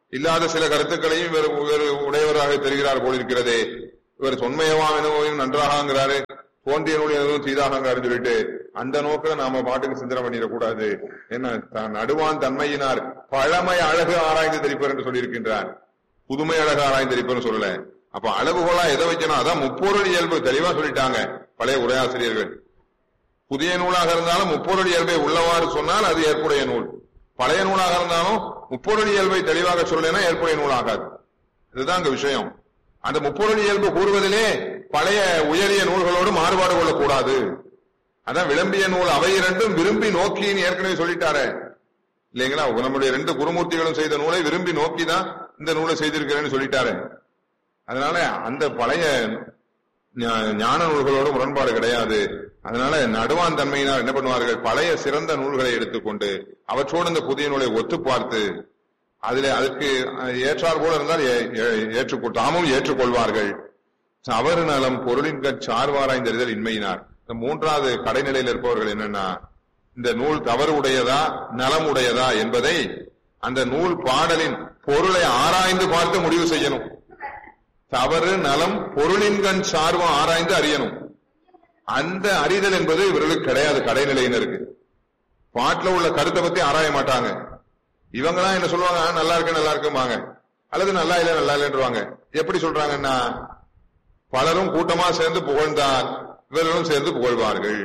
இல்லாத சில கருத்துக்களையும் இவர் இவர் உடையவராக தெரிகிறார் போலிருக்கிறதே இவர் தொன்மையவாம் எனவும் நன்றாகங்கிறாரு தோன்றிய நூல் எனவும் சீதாகங்கிறாரு சொல்லிட்டு அந்த நோக்கில நாம பாட்டுக்கு சிந்தனை பண்ணிடக்கூடாது என்ன தான் நடுவான் தன்மையினார் பழமை அழகு ஆராய்ந்து தெரிப்பர் என்று சொல்லியிருக்கின்றார் புதுமை அழகு ஆராய்ந்து தெரிப்பர்னு சொல்லல அப்ப அளவுகோலா எதை வைக்கணும் அதான் முப்பொருள் இயல்பு தெளிவா சொல்லிட்டாங்க பழைய உரையாசிரியர்கள் புதிய நூலாக இருந்தாலும் முப்பொருள் இயல்பை உள்ளவாறு சொன்னால் அது ஏற்புடைய நூல் பழைய நூலாக இருந்தாலும் முப்பொருள் இயல்பை தெளிவாக சொல்லலைன்னா ஏற்புடைய நூலாகாது இதுதான் அங்க விஷயம் அந்த முப்பொருள் இயல்பு கூறுவதிலே பழைய உயரிய நூல்களோடு மாறுபாடு கொள்ளக்கூடாது அதான் விளம்பிய நூல் அவை இரண்டும் விரும்பி நோக்கின்னு ஏற்கனவே சொல்லிட்டாரே இல்லைங்களா நம்முடைய ரெண்டு குருமூர்த்திகளும் செய்த நூலை விரும்பி நோக்கி தான் இந்த நூலை செய்திருக்கிறேன்னு சொல்லிட்டாரு அதனால அந்த பழைய ஞா- ஞான நூல்களோடு முரண்பாடு கிடையாது அதனால நடுவான் தன்மையினால் என்ன பண்ணுவார்கள் பழைய சிறந்த நூல்களை எடுத்துக்கொண்டு அவற்றோடு இந்த புதிய நூலை ஒத்து பார்த்து அதிலே அதற்கு ஏற்றார் போல இருந்தால் ஏ- ஏ- ஏற்றுக்கொள் தாமும் ஏற்றுக்கொள்வார்கள் தவறு நலம் பொருளின் சார்வாராய்ந்தறிதல் இன்மையினார் இந்த மூன்றாவது கடைநிலையில் இருப்பவர்கள் என்னன்னா இந்த நூல் தவறு உடையதா நலம் உடையதா என்பதை அந்த நூல் பாடலின் பொருளை ஆராய்ந்து பார்த்து முடிவு செய்யணும் தவறு நலம் பொருளின்கண் சார்பம் ஆராய்ந்து அறியணும் அந்த அறிதல் என்பது இவர்களுக்கு கிடையாது கடைநிலையினருக்கு பாட்டுல உள்ள கருத்தை பத்தி ஆராய மாட்டாங்க இவங்கலாம் என்ன சொல்லுவாங்க "ஆ, நல்லா இருக்கு நல்லா இருக்குமாங்க அல்லது நல்லா இல்ல நல்லா இல்லைன்றவாங்க எப்படி சொல்றாங்கன்னா பலரும் கூட்டமா சேர்ந்து புகழ்ந்தால் இவர்களும் சேர்ந்து புகழ்வார்கள்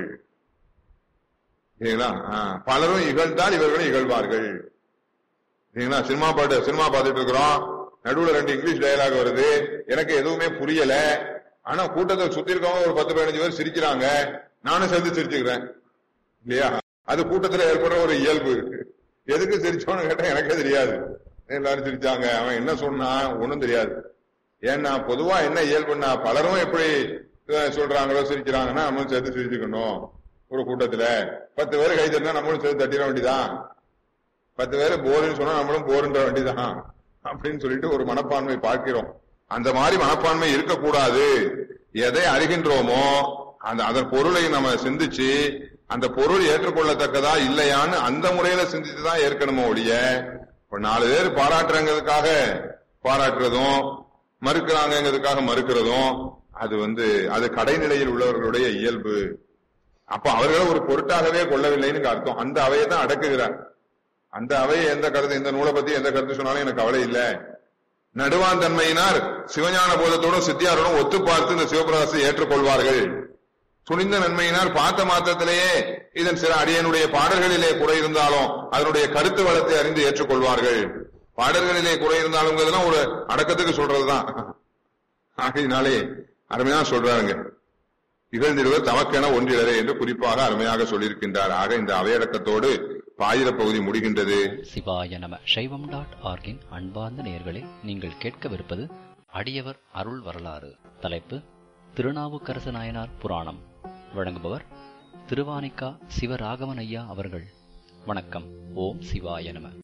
சரிங்களா ஆ, பலரும் இகழ்ந்தால் இவர்களும் இகழ்வார்கள் சரிங்களா சினிமா பாட்டு சினிமா பார்த்துட்டு இருக்கிறோம் நடுவுல ரெண்டு இங்கிலீஷ் டயலாக் வருது எனக்கு எதுவுமே புரியல ஆனா கூட்டத்தை சுத்தி இருக்கவங்க ஒரு பத்து பதினஞ்சு பேர் சிரிக்கிறாங்க நானும் சேர்ந்து சிரிச்சுக்கிறேன் இல்லையா அது கூட்டத்துல ஏற்படுற ஒரு இயல்பு எதுக்கு சிரிச்சோன்னு கேட்டா எனக்கே தெரியாது எல்லாரும் சிரிச்சாங்க அவன் என்ன சொன்னான் ஒண்ணும் தெரியாது ஏன்னா பொதுவா என்ன இயல்புன்னா பலரும் எப்படி அஹ், சொல்றாங்களோ சிரிக்கிறாங்கன்னா நம்மளும் சேர்த்து சிரிச்சுக்கணும் ஒரு கூட்டத்துல பத்து பேர் கை தட்டினா நம்மளும் சேர்த்து தட்டிட வேண்டியதான் பத்து பேர் போருன்னு சொன்னா நம்மளும் போருன்ற வேண்டியதான் அப்படின்னு சொல்லிட்டு ஒரு மனப்பான்மை பார்க்கிறோம் அந்த மாதிரி மனப்பான்மை இருக்கக்கூடாது எதை அறிகின்றோமோ அந்த அதன் பொருளை நம்ம சிந்திச்சு அந்த பொருள் ஏற்றுக்கொள்ளத்தக்கதா இல்லையான்னு அந்த முறையில சிந்திச்சு தான் ஏற்கணுமோ ஒழிய இப்ப நாலு பேர் பாராட்டுறங்கிறதுக்காக பாராட்டுறதும் மறுக்கிறாங்கிறதுக்காக மறுக்கிறதும் அது வந்து அது கடைநிலையில் உள்ளவர்களுடைய இயல்பு அப்ப அவர்களை ஒரு பொருட்டாகவே கொள்ளவில்லைன்னு அர்த்தம் அந்த அவையை தான் அடக்குகிறார் அந்த அவையை எந்த கருத்து இந்த நூலை பத்தி எந்த கருத்து சொன்னாலும் எனக்கு கவலை இல்ல நடுவான் தன்மையினார் சிவஞான போதத்தோடும் சித்தியாரோடும் ஒத்து பார்த்து இந்த சிவபிரகாசத்தை ஏற்றுக்கொள்வார்கள் துணிந்த நன்மையினார் பார்த்த மாத்திரத்திலேயே இதன் சில அடியனுடைய பாடல்களிலே குறை இருந்தாலும் அதனுடைய கருத்து வளத்தை அறிந்து ஏற்றுக்கொள்வார்கள் பாடல்களிலே குறை இருந்தாலும் ஒரு அடக்கத்துக்கு சொல்றதுதான் ஆகையினாலே அருமையா சொல்றாருங்க இகழ்ந்திடுவர் தமக்கென ஒன்றிலரே என்று குறிப்பாக அருமையாக சொல்லியிருக்கின்றார் ஆக இந்த அவையடக்கத்தோடு பாயிர பகுதி முடிகின்றது சிவாய நம சைவம் டாட் ஆர்கின் அன்பார்ந்த நேயர்களே நீங்கள் கேட்கவிருப்பது அடியவர் அருள் வரலாறு தலைப்பு திருநாவுக்கரசு நாயனார் புராணம் வழங்குபவர் திருவானிக்கா சிவராகவன் ஐயா அவர்கள் வணக்கம் ஓம் சிவாய நம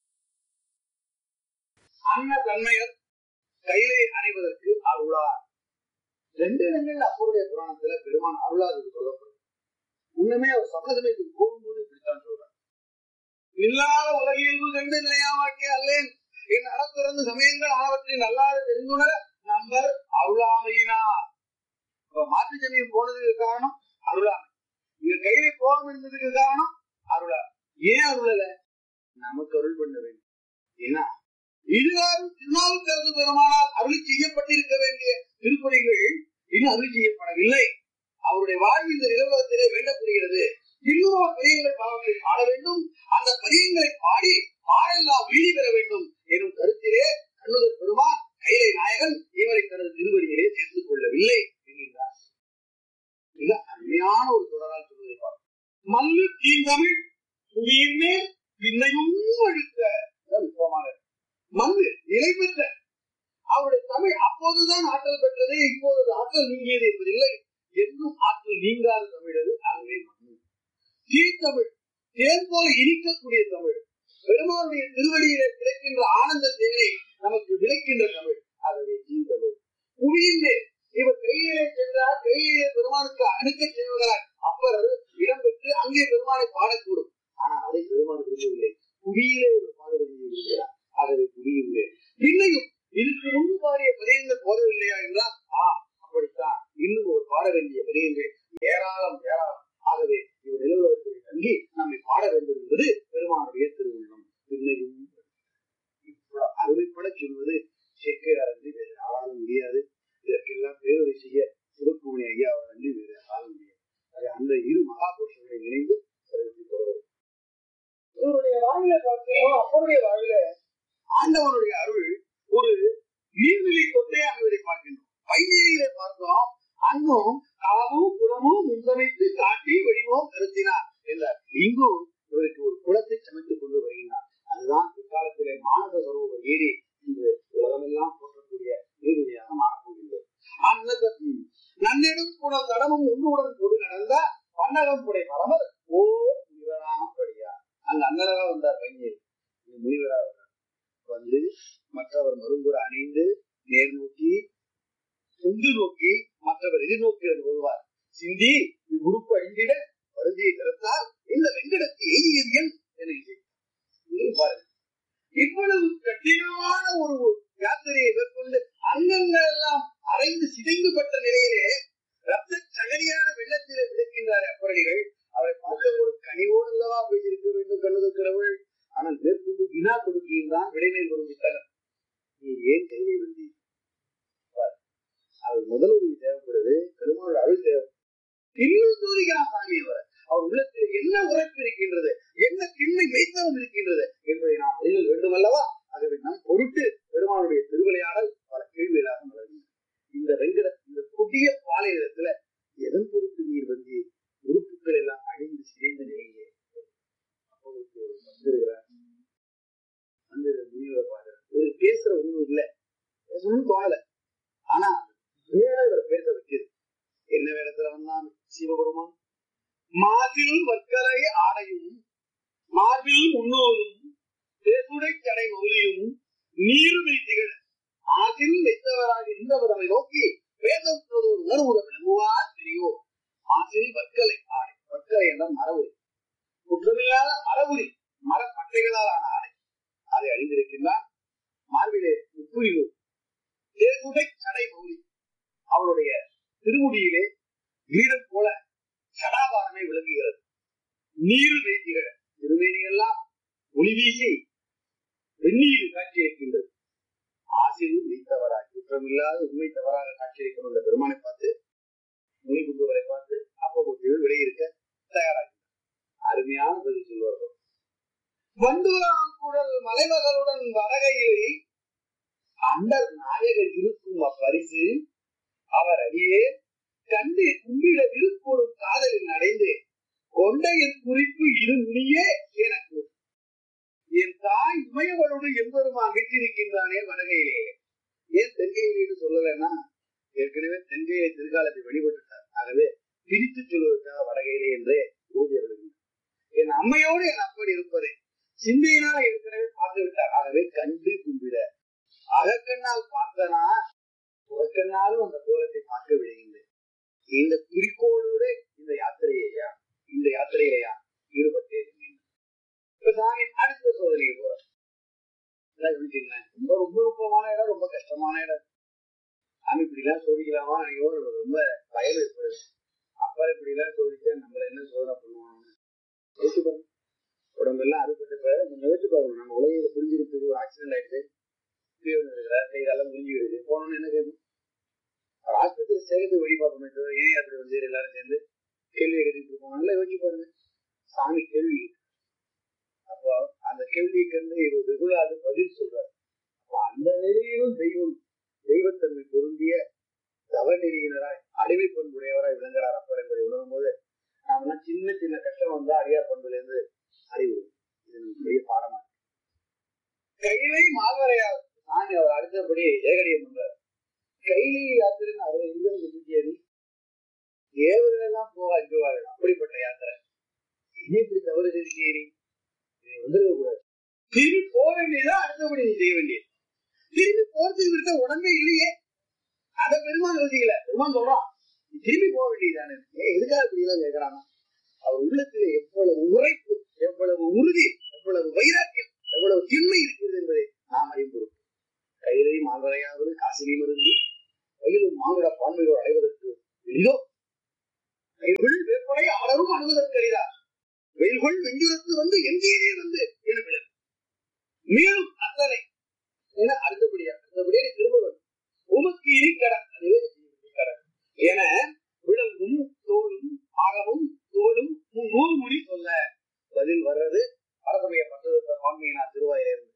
அன்ன தன்மையர் கையிலே அணைவதற்கு அருளார் ரெண்டு இடங்கள்ல அப்பருடைய புராணத்துல பெருமான் அருளார் என்று சொல்லப்படும் உண்மையே அவர் சமசமயத்துக்கு போகும்போது இப்படித்தான் சொல்றார் இல்லாத உலகியல்பு கண்டு நிலையாமாக்கே அல்லேன் என் அறத்திறந்து சமயங்கள் ஆனவற்றை நல்லாத தெரிந்துணர நம்பர் அருளாமையினார் இப்ப மாற்று சமயம் போனதுக்கு காரணம் அருளாமை இங்க கையிலே போகாம இருந்ததுக்கு காரணம் அருளார் ஏன் அருளல நமக்கு அருள் பண்ண வேண்டும் ஏன்னா இதுகாரும் திருநாவுக்கரசு பெருமானால் அருளி செய்யப்பட்டிருக்க வேண்டிய திருப்பணிகள் இன்னும் அருளி செய்யப்படவில்லை அவருடைய வாழ்வு இந்த நிலவரத்திலே வேண்டப்படுகிறது இன்னும் அவர் பதியங்களை பாவங்களை பாட வேண்டும் அந்த பதியங்களை பாடி பாடெல்லாம் வீதி பெற வேண்டும் எனும் கருத்திலே கண்ணுதர் பெருமான் கைலை நாயகன் இவரை தனது திருவடியிலே சேர்த்துக் கொள்ளவில்லை என்கின்றார் மிக அருமையான ஒரு தொடரால் சொல்வதை பார்ப்போம் மல்லு தீந்தமிழ் புவியின் மேல் பின்னையும் அழுத்த விருப்பமாக மண்ணு நிலை பெற்ற அவருடைய தமிழ் அப்போதுதான் ஆற்றல் பெற்றது இப்போது அது ஆற்றல் நீங்கியது என்பதில்லை என்றும் ஆற்றல் நீங்காத தமிழ் அது ஆகவே மண்ணு தீர்த்தமிழ் தேன் போல இனிக்கக்கூடிய தமிழ் பெருமானுடைய திருவடியிலே கிடைக்கின்ற ஆனந்த தேனை நமக்கு விளைக்கின்ற தமிழ் ஆகவே தீர்த்தமிழ் புவியின் மேல் இவர் கையிலே சென்றார் கையிலே பெருமானுக்கு அணுக்க செய்வதால் அப்பர் இடம்பெற்று அங்கே பெருமானை பாடக்கூடும் ஆனால் அதை பெருமான் விரும்பவில்லை புவியிலே ஒரு பாடுவதை விரும்புகிறார் ஆகவே புரியுது நம்முடைய வாழ்வில ஆண்டவனுடைய அருள் ஒரு நீர்நிலை தொட்டே அமைவதை பார்க்கின்றோம் வைநீரிலே பார்த்தோம் அங்கும் காவும் குளமும் முன்சமைத்து காட்டி வடிவம் கருத்தினார் என்றார் இங்கும் இவருக்கு ஒரு குளத்தை சமைத்துக் கொண்டு வருகின்றார் அதுதான் பிற்காலத்திலே மானச சரோவர் ஏரி இன்று உலகமெல்லாம் போற்றக்கூடிய நீர்நிலையாக மாறப்போகின்றது அன்னதம் நன்னெடும் குணம் தடமும் ஒன்றுடன் கொடு நடந்த பன்னகம் புடை மரமர் ஓ முனிவராம் படியா அங்க அண்ணனரா வந்தார் பையன் முனிவரா வந்தார் வந்து மற்றவர் மருங்குற அணிந்து நேர் நோக்கி உந்து நோக்கி மற்றவர் எதிர்நோக்கி வருவார் சிந்தி உறுப்பு அழிந்திட வருந்தியை திறத்தால் இந்த வெங்கடத்தை எய்தியது என் என இசைத்தார். இங்கே பாருங்க இவ்வளவு கடினமான ஒரு யாத்திரையை மேற்கொண்டு அங்கங்கள் எல்லாம் அரைந்து சிதைந்துபட்ட நிலையிலே ரத்த சகதியான வெள்ளத்திலே விளக்கின்றார் அப்பரடிகள் அவரை பார்க்க ஒரு கனிவோடு அல்லவா பேசியிருக்க வேண்டும் கண்ணுதற்கிறவள் ஆனால் மேற்கொண்டு வினா கொடுக்கின்றான் விடைமேல் வரும் புத்தகம் நீ ஏன் கைதை வந்தீர் பார். அது முதல் உதவி தேவைப்படுது பெருமாளோட அருள் தேவை இன்னும் தூரிகிறான் சாமி அவர் அவர் உள்ளத்தில் என்ன உரைப்பு இருக்கின்றது என்ன திண்மை மெய்த்தவம் இருக்கின்றது என்பதை நாம் அறிதல் வேண்டும் அல்லவா ஆகவே நம் பொருட்டு பெருமானுடைய திருவிளையாடல் பல கேள்விகளாக மலர்கின்றன இந்த வெங்கட இந்த புதிய பாலைநிலத்துல எதன் பொருட்டு நீர் வந்து உறுப்புகள் எல்லாம் அழிந்து சிதைந்த நிலையிலே அப்போ ஒருத்தர் வந்திருக்கிறார் வந்து முனிவரை பார்க்கிறார் இவர் பேசுற ஒண்ணும் இல்லை பேசணும்னு தோணல ஆனா வேற இவரை பேச வைக்குது என்ன வேடத்துல வந்தான் சிவபெருமான் மார்பில் வர்க்கரை ஆடையும் மார்பில் முன்னோரும் தேசுடை கடை மௌலியும் நீருமை திகழ ஆசில் வைத்தவராக இருந்தவர் அவரை நோக்கி வேதம் ஒரு உணர்வுடன் விளங்குவார் தெரியும் ஆசில் வர்க்கலை ஆடை வர்க்கலை என்ற மரபுரி குற்றமில்லாத மரபுரி மரப்பட்டைகளால் ஆன ஆடை அதை அணிந்திருக்கின்றார் மார்பிலே உப்புரிவு தேசுடை கடை மௌலி அவருடைய திருமுடியிலே வீரம் போல சடாபாரமே விளங்குகிறது நீர் வைத்திக திருமேனியெல்லாம் ஒளி வீசி வெந்நீர் காட்சியளிக்கின்றது ஆசிரியர் வைத்தவராய் குற்றமில்லாத உண்மை தவறாக காட்சியளிக்கும் அந்த பெருமானை பார்த்து மொழி குண்டுவரை பார்த்து அப்போ கொஞ்சம் விடை இருக்க தயாராகி அருமையான பதில் சொல்வார்கள் வண்டூராம் குழல் மலைமகளுடன் வரகையில் அண்டர் நாயகர் இருக்கும் அப்பரிசு அவர் அடியே கண்டு கும்பிட விருப்போடும் காதலில் அடைந்து கொண்டையின் குறிப்பு இரு முனியே எனக்கு என் தாய் உமையவளோடு எம்பெருமா அகற்றிருக்கின்றானே வடகையிலே ஏன் தென்கையிலே சொல்லலைன்னா ஏற்கனவே தென்கையை திருக்காலத்தை வழிபட்டுட்டார் ஆகவே பிரித்து சொல்வதற்காக வடகையிலே என்றே ஊதியர்கள் என் அம்மையோடு என் அப்படி இருப்பதை சிந்தையினால் ஏற்கனவே பார்த்து விட்டார் ஆகவே கண்டு கும்பிட அகக்கண்ணால் பார்த்தனா புறக்கண்ணாலும் அந்த கோலத்தை பார்க்க விடுகின்றேன் இந்த குறிக்கோளோட இந்த யாத்திரையா இந்த யாத்திரையிலையா ஈடுபட்டே இருந்தேன் இப்ப சாமி அடுத்த சோதனைக்கு போறேன் எல்லாம் கவனிச்சுங்களேன். ரொம்ப ரொம்ப நுட்பமான இடம் ரொம்ப கஷ்டமான இடம் சாமி இப்படி எல்லாம் சோதிக்கலாமா நினைக்கும் எனக்கு ரொம்ப பயம் ஏற்படுது அப்பா இப்படி எல்லாம் சோதிச்சா நம்மள என்ன சோதனை பண்ணுவாங்க யோசிச்சு பாருங்க உடம்பெல்லாம் அறுபட்டப்ப கொஞ்சம் யோசிச்சு பாருங்க நம்ம உலகில புரிஞ்சிருக்கு ஒரு ஆக்சிடென்ட் ஆயிடுது கீழே விழுந்துருக்கிறார் கை காலம் புரிஞ்சுக்கிடுது போனோம்னு என்ன கேட்கும் ஒரு ஆஸ்பத்திரி சேர்த்து வழி பார்ப்போமே தவிர ஏன் அப்படி வந்து எல்லாரும் சேர்ந்து கேள்வியை கேட்டுட்டு இருக்கோம் நல்லா யோசிச்சு பாருங்க சாமி கேள்வி கேட்கு. அப்போ அந்த கேள்வியை கண்டு இவர் வெகுளாது பதில் சொல்றார் அப்ப அந்த நிலையிலும் தெய்வம் தெய்வத்தன்மை பொருந்திய தவநெறியினராய் அடிமை பண்புடையவராய் விளங்குறார் அப்பர் என்பதை உணரும் போது நாமெல்லாம் சின்ன சின்ன கஷ்டம் வந்தா அடியார் பண்புல இருந்து அறிவு இது நமக்கு பெரிய பாடமா இருக்கு. கைலை மால்வரையார் சாமி அவர் அடுத்தபடி ஏகடியம் பண்றார் கைலி யாத்திரைன்னு அவர் எங்க இருந்து சுத்தியது தேவர்கள் எல்லாம் போக அஞ்சுவார்கள் அப்படிப்பட்ட யாத்திரை என்ன இப்படி தவறு செஞ்சீரி வந்துருக்க கூடாது திரும்பி போக வேண்டியதான் அடுத்தபடி நீ செய்ய வேண்டியது திரும்பி போறதுக்கு விட்ட உடம்பே இல்லையே அத பெருமான் யோசிக்கல பெருமான் சொல்றான் நீ திரும்பி போக வேண்டியதானே ஏன் எதுக்காக இப்படி எல்லாம் கேட்கறானா அவர் உள்ளத்துல எவ்வளவு உரைப்பு எவ்வளவு உறுதி எவ்வளவு வைராக்கியம் எவ்வளவு திண்மை இருக்கிறது என்பதை நாம் அறிவுறும் கையிலை மால்வரையாவது காசினியும் இருந்து கையிலும் மானுட பான்மையோடு அடைவதற்கு எளிதோ கைகள் வேப்படை ஆடரும் அணுவதற்கு எளிதா வெயில்கொள் வெஞ்சுரத்து வந்து எங்கேயே வந்து என விளக்கு மேலும் அத்தனை என அடுத்தபடியா அடுத்தபடியா நீ திரும்ப வேண்டும் உமக்கு இனி கடன் அதுவே நீ கடன் என விலங்கும் தோளும் ஆகமும் தோளும் நூறு முடி சொல்ல பதில் வர்றது பரசமய பட்டத பான்மையினா திருவாயிலிருந்து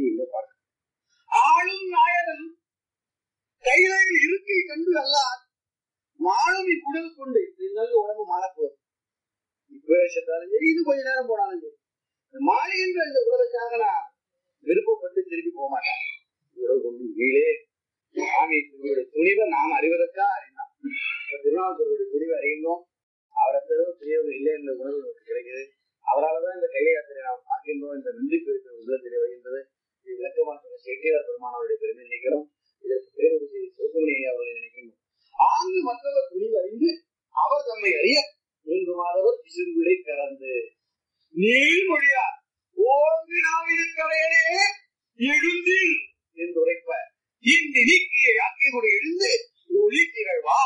செய்தியை பார்க்க ஆளும் நாயகன் கைலையில் இருக்கை கண்டு அல்லார் மாளும் இக்குடல் கொண்டு நல்ல உடம்பு மாறப்போகுது இப்ப செத்தாலும் சரி இது கொஞ்ச நேரம் போனாலும் சரி இந்த மாறுகின்ற இந்த உடலுக்காக நான் விருப்பப்பட்டு திரும்பி போக மாட்டேன் உடல் கொண்டு கீழே சாமி உங்களுடைய துணிவை நாம் அறிவதற்கா அறிந்தோம் இப்ப திருநாவுக்கருடைய துணிவை அறிகின்றோம் அவரை தவிர பெரியவர் இல்லை என்ற உணர்வு நமக்கு கிடைக்குது அவரால் தான் இந்த கைலை யாத்திரை நாம் பார்க்கின்றோம் இந்த நன்றி பெருக்கிற உள்ளத்தில் வருகின்றது இது விளக்கமாக சொன்ன செட்டியார் பெருமானவருடைய பெருமை நினைக்கிறோம் இதற்கு பேரொரு செய்தி சிவகுமணி அவர்களை நினைக்கின்றோம் ஆங்கு மற்றவர் துணிவு அறிந்து அவர் தம்மை அறிய மூன்று மாதவர் பிசும்பிடை கறந்து நீள்மொழியார் ஓங்கு நாவினுக்கரையனே எழுந்தில் என்று உரைப்ப இந்த நீக்கிய யாக்கையோடு எழுந்து ஒளி திகழ்வா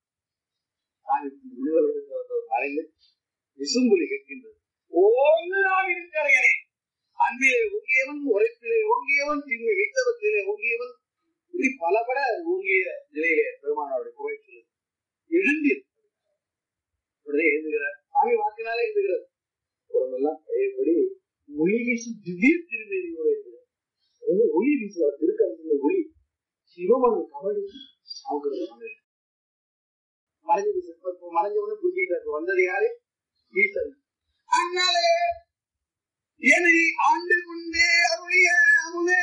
மறைந்து விசும்புலி கேட்கின்றது ஓங்கு நாவினுக்கரையனே அன்பிலே ஓங்கியவன் உரைப்பிலே ஓங்கியவன் திண்மை வைத்தவத்திலே ஓங்கியவன் இப்படி பலபட ஓங்கிய நிலையிலே பெருமானோருடைய புகழ் சொல்லுது எழுந்தீர் உடனே எழுதுகிறார் சாமி வாக்கினாலே எழுதுகிறார் உடம்பெல்லாம் பழையபடி ஒளி வீசு திடீர் திருமேனியோட எழுதுகிறார் அது ஒளி வீசு திருக்கரத்துல ஒளி சிவமன் கபடி அவங்க மறைஞ்சது இப்ப மறைஞ்சவனு புரிஞ்சுக்கிட்டாரு வந்தது யாரு ஈசன் அண்ணாலே என்னை ஆண்டு கொண்டே அருளிய அமுதே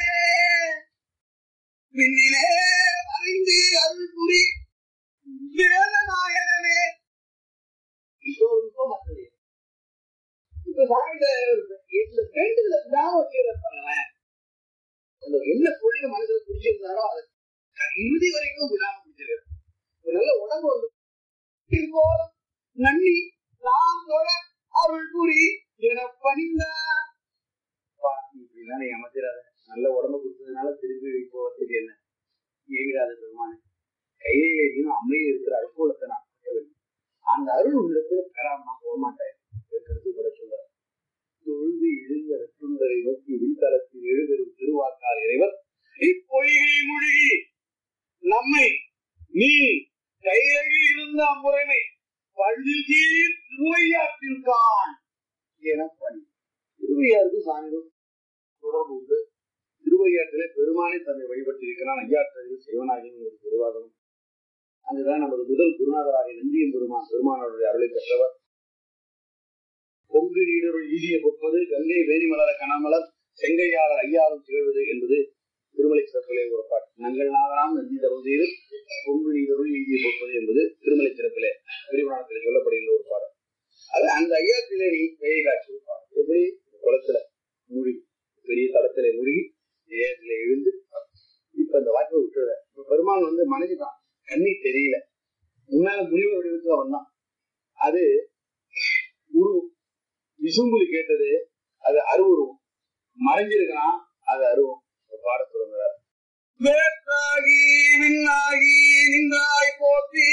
பின்னிலே அறிந்து அருள் புரி வேதநாயகனே இப்போ ஒரு நுட்பம் மற்றது இப்ப சாமியில இந்த பெண்கள விடாம வச்சுக்கிற பாருங்களேன் அந்த என்ன பொருள் மனசுல பிடிச்சிருந்தாரோ அதை இறுதி வரைக்கும் விடாம பிடிச்சிருக்காரு ஒரு நல்ல உடம்பு வந்து திருக்கோலம் நன்னி நாம் தொழ அருள் புரி என பணிந்தா இப்படிலாம் நீ அமைச்சிடாத நல்ல உடம்பு கொடுத்ததுனால திரும்பி போவதுக்கு என்ன ஏவிடாத பெருமானே கையிலே நீயும் அம்மையில் இருக்கிற அற்புதத்தை நான் கட்ட வேண்டும் அந்த அருள் உள்ளத்துல பெறாம நான் போக மாட்டேன் கருத்து கூட சொல்ற தொழுது எழுந்த ரத்துண்டரை நோக்கி விண்தளத்தில் எழுதரும் திருவாக்கால் இறைவர் இப்பொய்கை மூழ்கி நம்மை நீ கையகில் இருந்த அம்முறைமை பள்ளியில் திருவையாற்றில் காண் என பணி திருவையாருக்கு சாமிக்கும் தொடர்பு உண்டு திருவையாற்றிலே பெருமானை தன்னை வழிபட்டிருக்கிறான் ஐயாற்றில் சிவனாகியும் ஒரு திருவாதனம் அங்குதான் நமது முதல் குருநாதராகிய நந்தியம் பெருமான் பெருமானவருடைய அருளை பெற்றவர் பொங்கு நீடருள் ஈடிய பொற்பது கங்கை வேணிமலர கனமலர் செங்கையாளர் ஐயாரும் திகழ்வது என்பது திருமலை சிறப்பிலே ஒரு பாட்டு நங்கள் நாகராம் நந்தி தவம் செய்து பொங்கு நீடருள் ஈடிய பொற்பது என்பது திருமலை சிறப்பிலே பெருமானத்தில் சொல்லப்படுகின்ற ஒரு பாடல் அது அந்த ஐயாத்திலே நீ கையை காட்சி எப்படி குளத்துல மூழ்கி பெரிய தளத்திலே மூழ்கி ஏகத்திலே எழுந்து இப்ப அந்த வாய்ப்பை விட்டுற இப்ப பெருமான் வந்து மனைவிதான் கண்ணி தெரியல உண்மையில முடிவு வடிவத்துல வந்தான் அது உருவம் விசும்புலி கேட்டது அது அருவுருவம் மறைஞ்சிருக்கலாம் அது அருவம் பாட தொடங்குறார் வேற்றாகி விண்ணாகி நின்றாய் போற்றி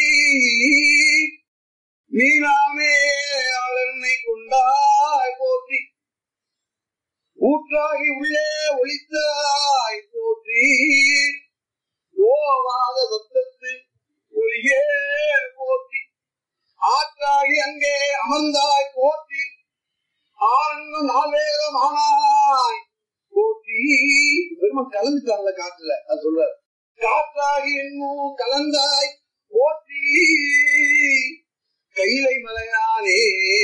மீனாமே அலர்னை கொண்டாய் போற்றி ஊற்றாகி உள்ளே ஒளித்தாய் போற்றி ஓவாத சத்தத்து ஒளியே போற்றி ஆற்றாகி அங்கே அமர்ந்தாய் போற்றி ஆனந்த நாவேதமானாய் போற்றி பெருமான் கலந்துட்டாங்கல்ல காற்றுல அது சொல்றாரு காற்றாகி என்னும் கலந்தாய் போற்றி கைலை மலையானே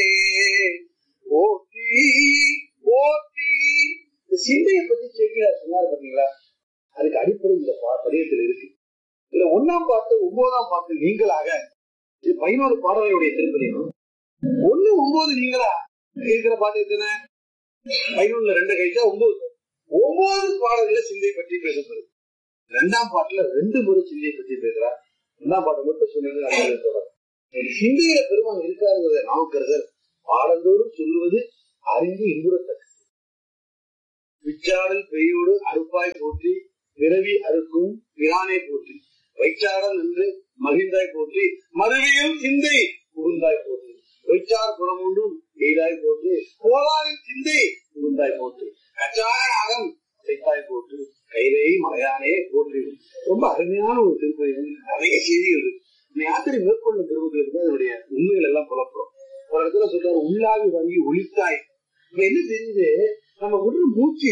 போற்றி போற்றி இந்த சிந்தையை பத்தி செய்கிறார் சொன்னார் பாத்தீங்களா அதுக்கு அடிப்படை இந்த பா- படியத்தில் இருக்கு இதுல ஒண்ணாம் பாட்டு ஒன்பதாம் பாட்டு நீங்களாக இது பதினோரு பாடலுடைய திருப்பதியும் ஒண்ணு ஒன்பது நீங்களா இருக்கிற பாட்டு எத்தனை பதினொன்னுல ரெண்டு கழிச்சா ஒன்பது ஒன்பது பாடல்கள சிந்தை பற்றி பேசப்படுது ரெண்டாம் பாட்டுல ரெண்டு முறை சிந்தையை பற்றி பேசுறார் ரெண்டாம் பாட்டு மட்டும் சொன்னது தொடர் சிந்தையில பெருமான் இருக்காருங்கிறத நாவுக்கரசர் பாடந்தோறும் சொல்லுவது அறிந்து இன்புறத்தக்க விச்சாடல் பெரியோடு அறுப்பாய் போற்றி பிறவி அறுக்கும் பிரானே போற்றி வைச்சாடல் என்று மகிழ்ந்தாய் போற்றி மறுவியும் சிந்தை புகுந்தாய் போற்றி வைச்சார் புறமொன்றும் எய்தாய் போற்றி போலாரின் சிந்தை புகுந்தாய் போற்றி கச்சான நாகம் செய்தாய் போற்றி கைதை மலையானே போற்றி ரொம்ப அருமையான ஒரு திருப்பதி நிறைய செய்திகள் இருக்கு இந்த யாத்திரை மேற்கொள்ளும் திருவுகளுக்கு தான் அதனுடைய உண்மைகள் எல்லாம் புலப்படும் ஒரு இடத்துல சொல்றாரு உள்ளாவி வாங்கி ஒழித்தாய் இப்ப என்ன தெரியுது நம்ம விடுற மூச்சு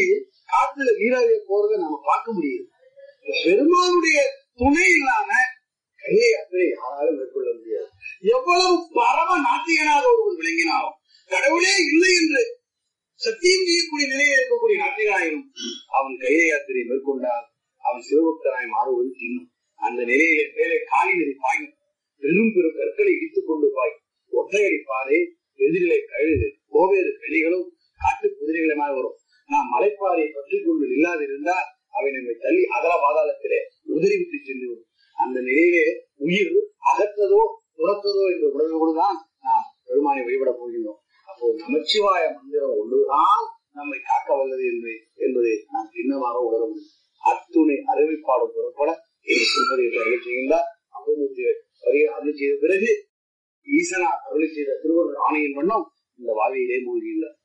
காட்டுல நீராவிய போறதை நாம பார்க்க முடியுது இந்த பெருமானுடைய துணை இல்லாம கையை யாத்திரை யாராலும் மேற்கொள்ள முடியாது எவ்வளவு பரம நாத்திகனாக ஒருவன் விளங்கினாலும் கடவுளே இல்லை என்று சத்தியம் செய்யக்கூடிய நிலையில் இருக்கக்கூடிய நாட்டினாயினும் அவன் கையை யாத்திரை மேற்கொண்டால் அவன் சிவபக்தனாய் மாறுவது தின்னும் அந்த நிலையிலே மேலே காலி நதி பாயும் பெரும் பெரும் கற்களை இடித்துக் கொண்டு பாய் ஒற்றையடி பாறை எதிரிலே கழுது கோவேறு கழிகளும் காட்டு குதிரைகளுமாய் வரும் நாம் மலைப்பாறையை பற்றி கொண்டு நில்லாதிருந்தால் அவை நம்மை தள்ளி அகல பாதாளத்திலே உதறிவிட்டு சென்று விடும் அந்த நிலையிலே உயிர் அகற்றதோ துரத்ததோ என்ற உணர்வோடு தான் நாம் பெருமானை வழிபடப் போகின்றோம் அப்போ நமச்சிவாய மந்திரம் ஒன்றுதான் நம்மை காக்க வல்லது என்பதை என்பதை நாம் சின்னமாக உணர முடியும் அத்துணை அறிவிப்பாடு புறப்பட திருப்பதியை அருள் செய்கின்றார் அப்பமூர்த்தி அருள் செய்த பிறகு ஈசனார் அருளை செய்த திருவருள் ஆணையின் வண்ணம் இந்த வாவியிலே மூழ்கியுள்ளார்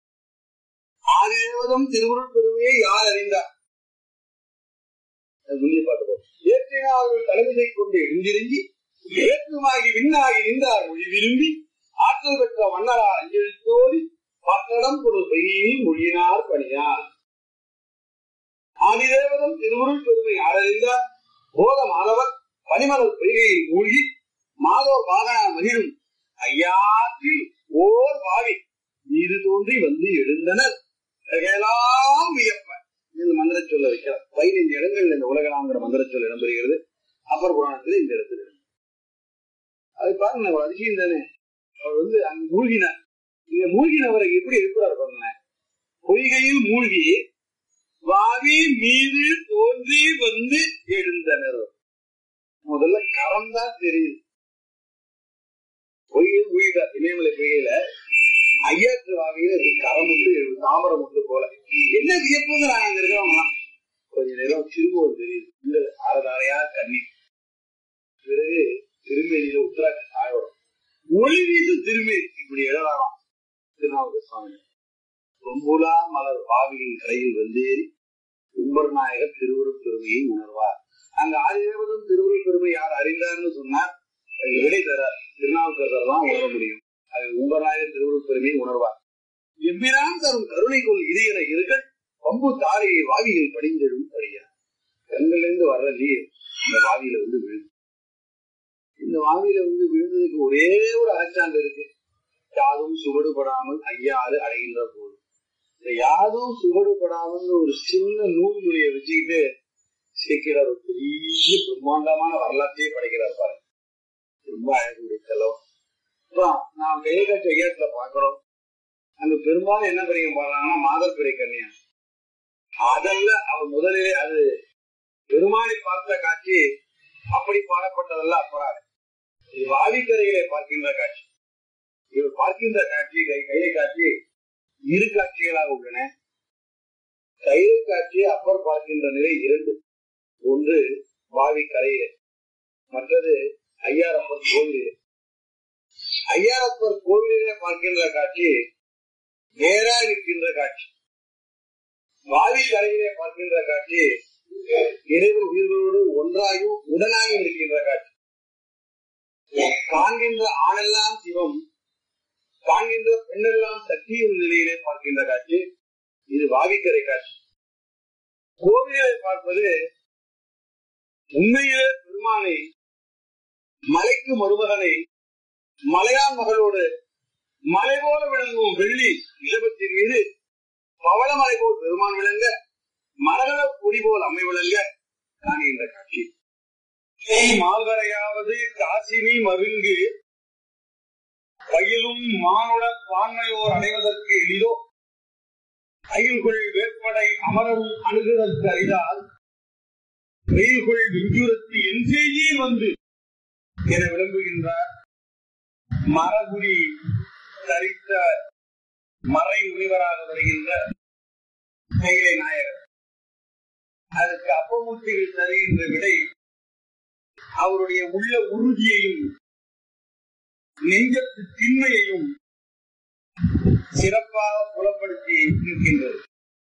ஆதிதேவதம் திருவுருள் பெருமையை யார் அறிந்தார் அது முன்னே பார்க்கிறோம் ஏற்றினா அவர்கள் தலைமையை கொண்டு எழுந்திருங்கி ஏற்றுமாகி விண்ணாகி நின்றார் மொழி விரும்பி ஆற்றல் பெற்ற மன்னரார் அஞ்செழுத்தோடி பத்தடம் ஒரு பெய்யில் மொழியினார் பணியார் ஆதிதேவதம் திருவுருள் பெருமை ஆரறிந்தார் போத மாதவர் பனிமலர் பொய்கையில் மூழ்கி மாதவ பாகனா மகிழும் ஐயாற்றில் ஓர் பாவி மீது தோன்றி வந்து எழுந்தனர் எல்லாம் வியப்ப இந்த மந்திர சொல்ல வைக்கிறார் பதினைந்து இடங்கள் இந்த உலகலாங்கிற மந்திர சொல் இடம்பெறுகிறது அப்பர் புராணத்துல இந்த இடத்துல இருக்கு. அது பாருங்க ஒரு அதிசயம் தானே அவர் வந்து அங்க மூழ்கினார் இங்க மூழ்கினவரை எப்படி இருக்கிறார் பாருங்க பொய்கையில் மூழ்கி வாவி மீது தோன்றி வந்து எழுந்தனர் முதல்ல கரம் தான் தெரியுது பொய்யில் மூழ்கிட்டார் இமயமலை பொய்கையில ஐயாற்று வாவியில இப்படி கரம் முட்டு எழுது தாமரம் முட்டு போல என்ன வியப்புங்க நாங்க அங்க இருக்கிறவங்க கொஞ்ச நேரம் திரும்பவும் தெரியுது இல்ல அறதாரையா கண்ணி பிறகு திருமேனியில உத்தராட்சி சாயோடும் ஒளி வீசு திருமேனி இப்படி எழலாம் திருநாவுக்கு சுவாமி ரொம்புலா மலர் பாவியின் கரையில் வந்தேறி உம்பர் நாயகர் திருவுருள் பெருமையை உணர்வார் அங்க ஆதிதேவதம் திருவுருள் பெருமை யார் அறிந்தார்னு சொன்னார் அதுக்கு விடை தர திருநாவுக்கரசர் தான் உணர முடியும் அது உம்பர் நாயகர் திருவுருள் பெருமையை உணர்வார் எம்பிரான் தரும் கருணைக்குள் இது என இருகள் பம்பு தாரையை வாவியில் படிந்தெழும் படியா கண்கள்ல இருந்து வர்ற நீர் இந்த வாவியில வந்து விழுது இந்த வாவியில வந்து விழுந்ததுக்கு ஒரே ஒரு அகச்சான்று இருக்கு யாதும் சுவடுபடாமல் ஐயாறு அடைகின்ற போது இந்த யாதும் சுவடுபடாமல் ஒரு சின்ன நூல் நுழைய வச்சுக்கிட்டு சேர்க்கிறார் ஒரு பெரிய பிரம்மாண்டமான வரலாற்றையே படைக்கிறார் பாருங்க ரொம்ப அழகுடைய செலவு அப்புறம் நாம் கையை காட்சி ஐயாத்துல பாக்குறோம் அங்க பெரும்பாலும் என்ன பிரியம் பாடுறாங்கன்னா மாதர் பிறை கன்னியா அதல்ல அவர் முதலிலே அது பெருமானை பார்த்த காட்சி அப்படி பாடப்பட்டதல்ல அப்பறாது இது வாவிக்கரையிலே பார்க்கின்ற காட்சி இவர் பார்க்கின்ற காட்சி கை கையை காட்சி இரு காட்சிகளாக உள்ளன கையை காட்சி அப்பர் பார்க்கின்ற நிலை இரண்டு ஒன்று வாவி கரையிலே மற்றது ஐயாரப்பர் கோவிலிலே ஐயாரப்பர் கோவிலிலே பார்க்கின்ற காட்சி நேரா இருக்கின்ற காட்சி வாவி கரையிலே பார்க்கின்ற காட்சி இறைவன் உயிர்களோடு ஒன்றாயும் உடனாயும் இருக்கின்ற காட்சி காண்கின்ற ஆணெல்லாம் சிவம் காண்கின்ற பெண்ணெல்லாம் சக்தியும் நிலையிலே பார்க்கின்ற காட்சி இது வாவிக்கரை காட்சி கோவிலை பார்ப்பது உண்மையிலே பெருமானை மலைக்கு மருமகனை மலையான் மகளோடு மலை போல விளங்கும் வெள்ளி ரிஷபத்தின் மீது பவளமலை போல் பெருமான் விளங்க மரகத கொடி போல் அம்மை விளங்க காணுகின்ற காட்சி மால்வரையாவது காசினி மருங்கு பயிலும் மானுட பான்மையோர் அடைவதற்கு எளிதோ அயில்குள் வேற்படை அமரரும் அணுகுதற்கு அறிதால் வெயில்குள் விஞ்சுரத்து என் செய்தியில் வந்து என விளம்புகின்றார் மரகுடி தரித்த மறை முனிவராக வருகின்ற கைலை நாயகர் அதற்கு அப்பமூர்த்திகள் தருகின்ற விடை அவருடைய உள்ள உறுதியையும் நெஞ்சத்து திண்மையையும் சிறப்பாக புலப்படுத்தி இருக்கின்றது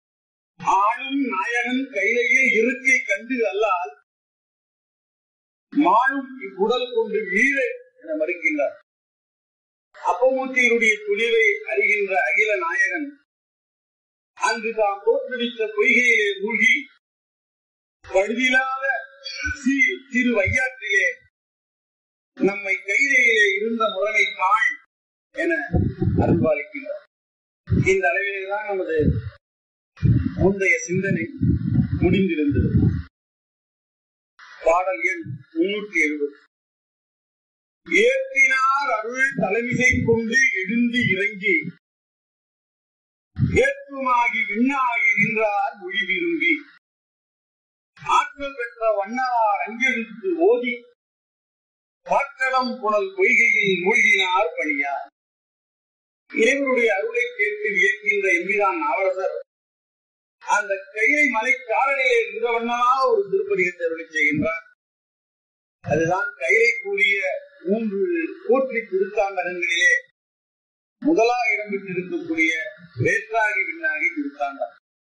ஆளும் நாயகன் கையிலேயே இருக்கை கண்டு அல்லால் மானும் இவ்வுடல் கொண்டு வீழ என மறுக்கின்றார் அப்பமூர்த்தியினுடைய துணிவை அறிகின்ற அகில நாயகன் அங்கு தாம் தோற்றுவித்த பொய்கையிலே மூழ்கி பழுதில்லாத சி- சிறு வையாற்றிலே நம்மை கைதையிலே இருந்த முறைமை காள் என அருள்பாலிக்கிறார் இந்த அளவிலே தான் நமது முந்தைய சிந்தனை முடிந்திருந்தது பாடல் எண் முன்னூற்றி எழுபது ஏற்றினார் அருள் தலைமிசை கொண்டு எழுந்து இறங்கி ஏற்றுமாகி விண்ணாகி நின்றார் மொழி விரும்பி ஆற்றல் பெற்ற வண்ணார் அஞ்செழுத்து ஓதி பாட்டடம் புனல் பொய்கையில் மூழ்கினார் பணியார் இறைவனுடைய அருளை கேட்டு இயக்கின்ற எம்பிரான் நாவரசர் அந்த கையை மலை காரணிலே நின்றவண்ணனா ஒரு திருப்பதிகத்தை அருளை செய்கின்றார் அதுதான் கையை கூடிய மூன்று போற்றி திருத்தாண்டகங்களிலே முதலாக இடம்பெற்றிருக்கக்கூடிய வேற்றாகி விண்ணாகி திருத்தாண்டம்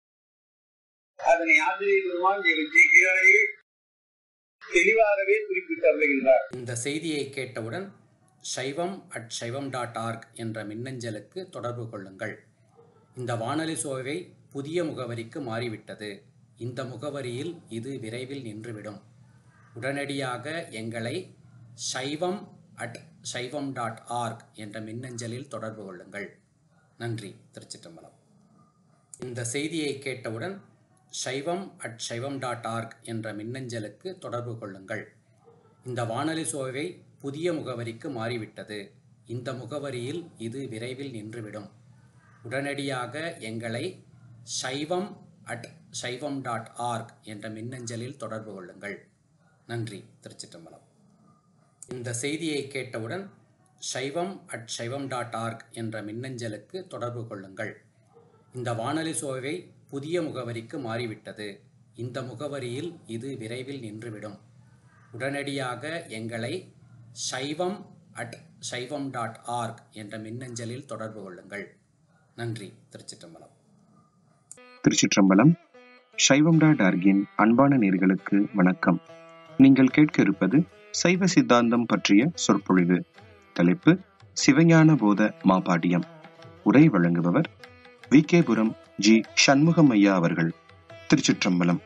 அதனை ஆசிரியர் பெருமான் விஜய் தெளிவாகவே குறிப்பிட்டு அருளுகின்றார் இந்த செய்தியை கேட்டவுடன் சைவம் அட் சைவம் டாட் ஆர்க் என்ற மின்னஞ்சலுக்கு தொடர்பு கொள்ளுங்கள் இந்த வானொலி சோவை புதிய முகவரிக்கு மாறிவிட்டது இந்த முகவரியில் இது விரைவில் நின்றுவிடும் உடனடியாக எங்களை சைவம் அட் சைவம் டாட் ஆர்க் என்ற மின்னஞ்சலில் தொடர்பு கொள்ளுங்கள் நன்றி திருச்சிற்றம்பலம் இந்த செய்தியை கேட்டவுடன் சைவம் அட் சைவம் டாட் ஆர்க் என்ற மின்னஞ்சலுக்கு தொடர்பு கொள்ளுங்கள் இந்த வானொலி சோவை புதிய முகவரிக்கு மாறிவிட்டது இந்த முகவரியில் இது விரைவில் நின்றுவிடும் உடனடியாக எங்களை சைவம் அட் சைவம் டாட் ஆர்க் என்ற மின்னஞ்சலில் தொடர்பு கொள்ளுங்கள் நன்றி திருச்சிற்றம்பலம் இந்த செய்தியை கேட்டவுடன் சைவம் அட் சைவம் டாட் ஆர்க் என்ற மின்னஞ்சலுக்கு தொடர்பு கொள்ளுங்கள் இந்த வானொலி சோவை புதிய முகவரிக்கு மாறிவிட்டது இந்த முகவரியில் இது விரைவில் நின்றுவிடும் உடனடியாக எங்களை சைவம் அட் சைவம் டாட் ஆர்க் என்ற மின்னஞ்சலில் தொடர்பு கொள்ளுங்கள் நன்றி திருச்சிற்றம்பலம் திருச்சிற்றம்பலம் சைவம் டாட் ஆர்கின் அன்பான நேர்களுக்கு வணக்கம் நீங்கள் கேட்க இருப்பது சைவ சித்தாந்தம் பற்றிய சொற்பொழிவு தலைப்பு சிவஞான போத மாபாடியம் உரை வழங்குபவர் வி கேபுரம் ஜி சண்முகம் ஐயா அவர்கள் திருச்சிற்றம்பலம்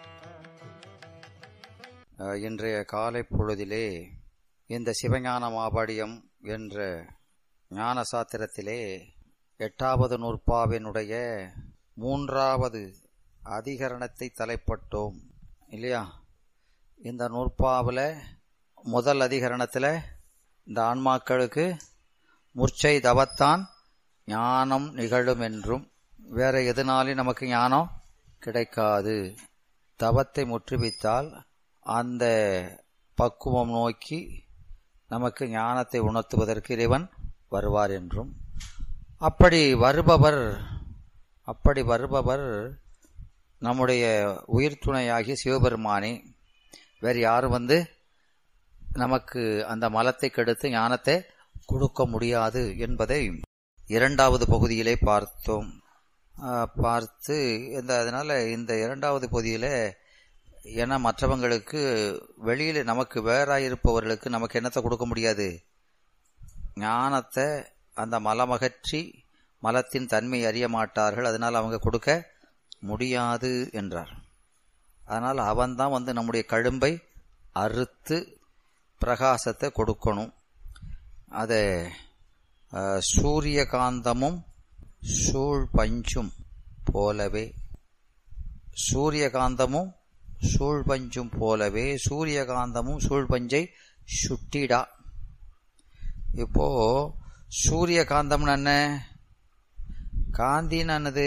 அஹ், இன்றைய காலை பொழுதிலே இந்த சிவஞான மாபாடியம் என்ற ஞான சாத்திரத்திலே எட்டாவது நூற்பாவினுடைய மூன்றாவது அதிகரணத்தை தலைப்பட்டோம் இல்லையா இந்த நூற்பாவில் முதல் அதிகரணத்தில் இந்த ஆன்மாக்களுக்கு முர்ச்சை தவத்தான் ஞானம் நிகழும் என்றும் வேற எதனாலும் நமக்கு ஞானம் கிடைக்காது தவத்தை முற்றுவித்தால் அந்த பக்குவம் நோக்கி நமக்கு ஞானத்தை உணர்த்துவதற்கு இறைவன் வருவார் என்றும் அப்படி வருபவர் அப்படி வருபவர் நம்முடைய உயிர் துணையாகிய சிவபெருமானே வேறு யாரும் வந்து நமக்கு அந்த மலத்தை கெடுத்து ஞானத்தை கொடுக்க முடியாது என்பதை இரண்டாவது பகுதியிலே பார்த்தோம் ஆஹ் பார்த்து இந்த அதனால இந்த இரண்டாவது பகுதியில் ஏன்னா மற்றவங்களுக்கு வெளியில் நமக்கு வேறாயிருப்பவர்களுக்கு நமக்கு என்னத்தை கொடுக்க முடியாது ஞானத்தை அந்த மலமகற்றி மலத்தின் தன்மை அறிய மாட்டார்கள் அதனால் அவங்க கொடுக்க முடியாது என்றார் அதனால் அவன்தான் வந்து நம்முடைய கழும்பை அறுத்து பிரகாசத்தை கொடுக்கணும் அதை அஹ், சூரியகாந்தமும் சூழ் பஞ்சும் போலவே சூரியகாந்தமும் சூழ் பஞ்சும் போலவே சூரியகாந்தமும் சூழ் பஞ்சை சுட்டிடா இப்போ சூரியகாந்தம்னு என்ன காந்தின்னு என்னது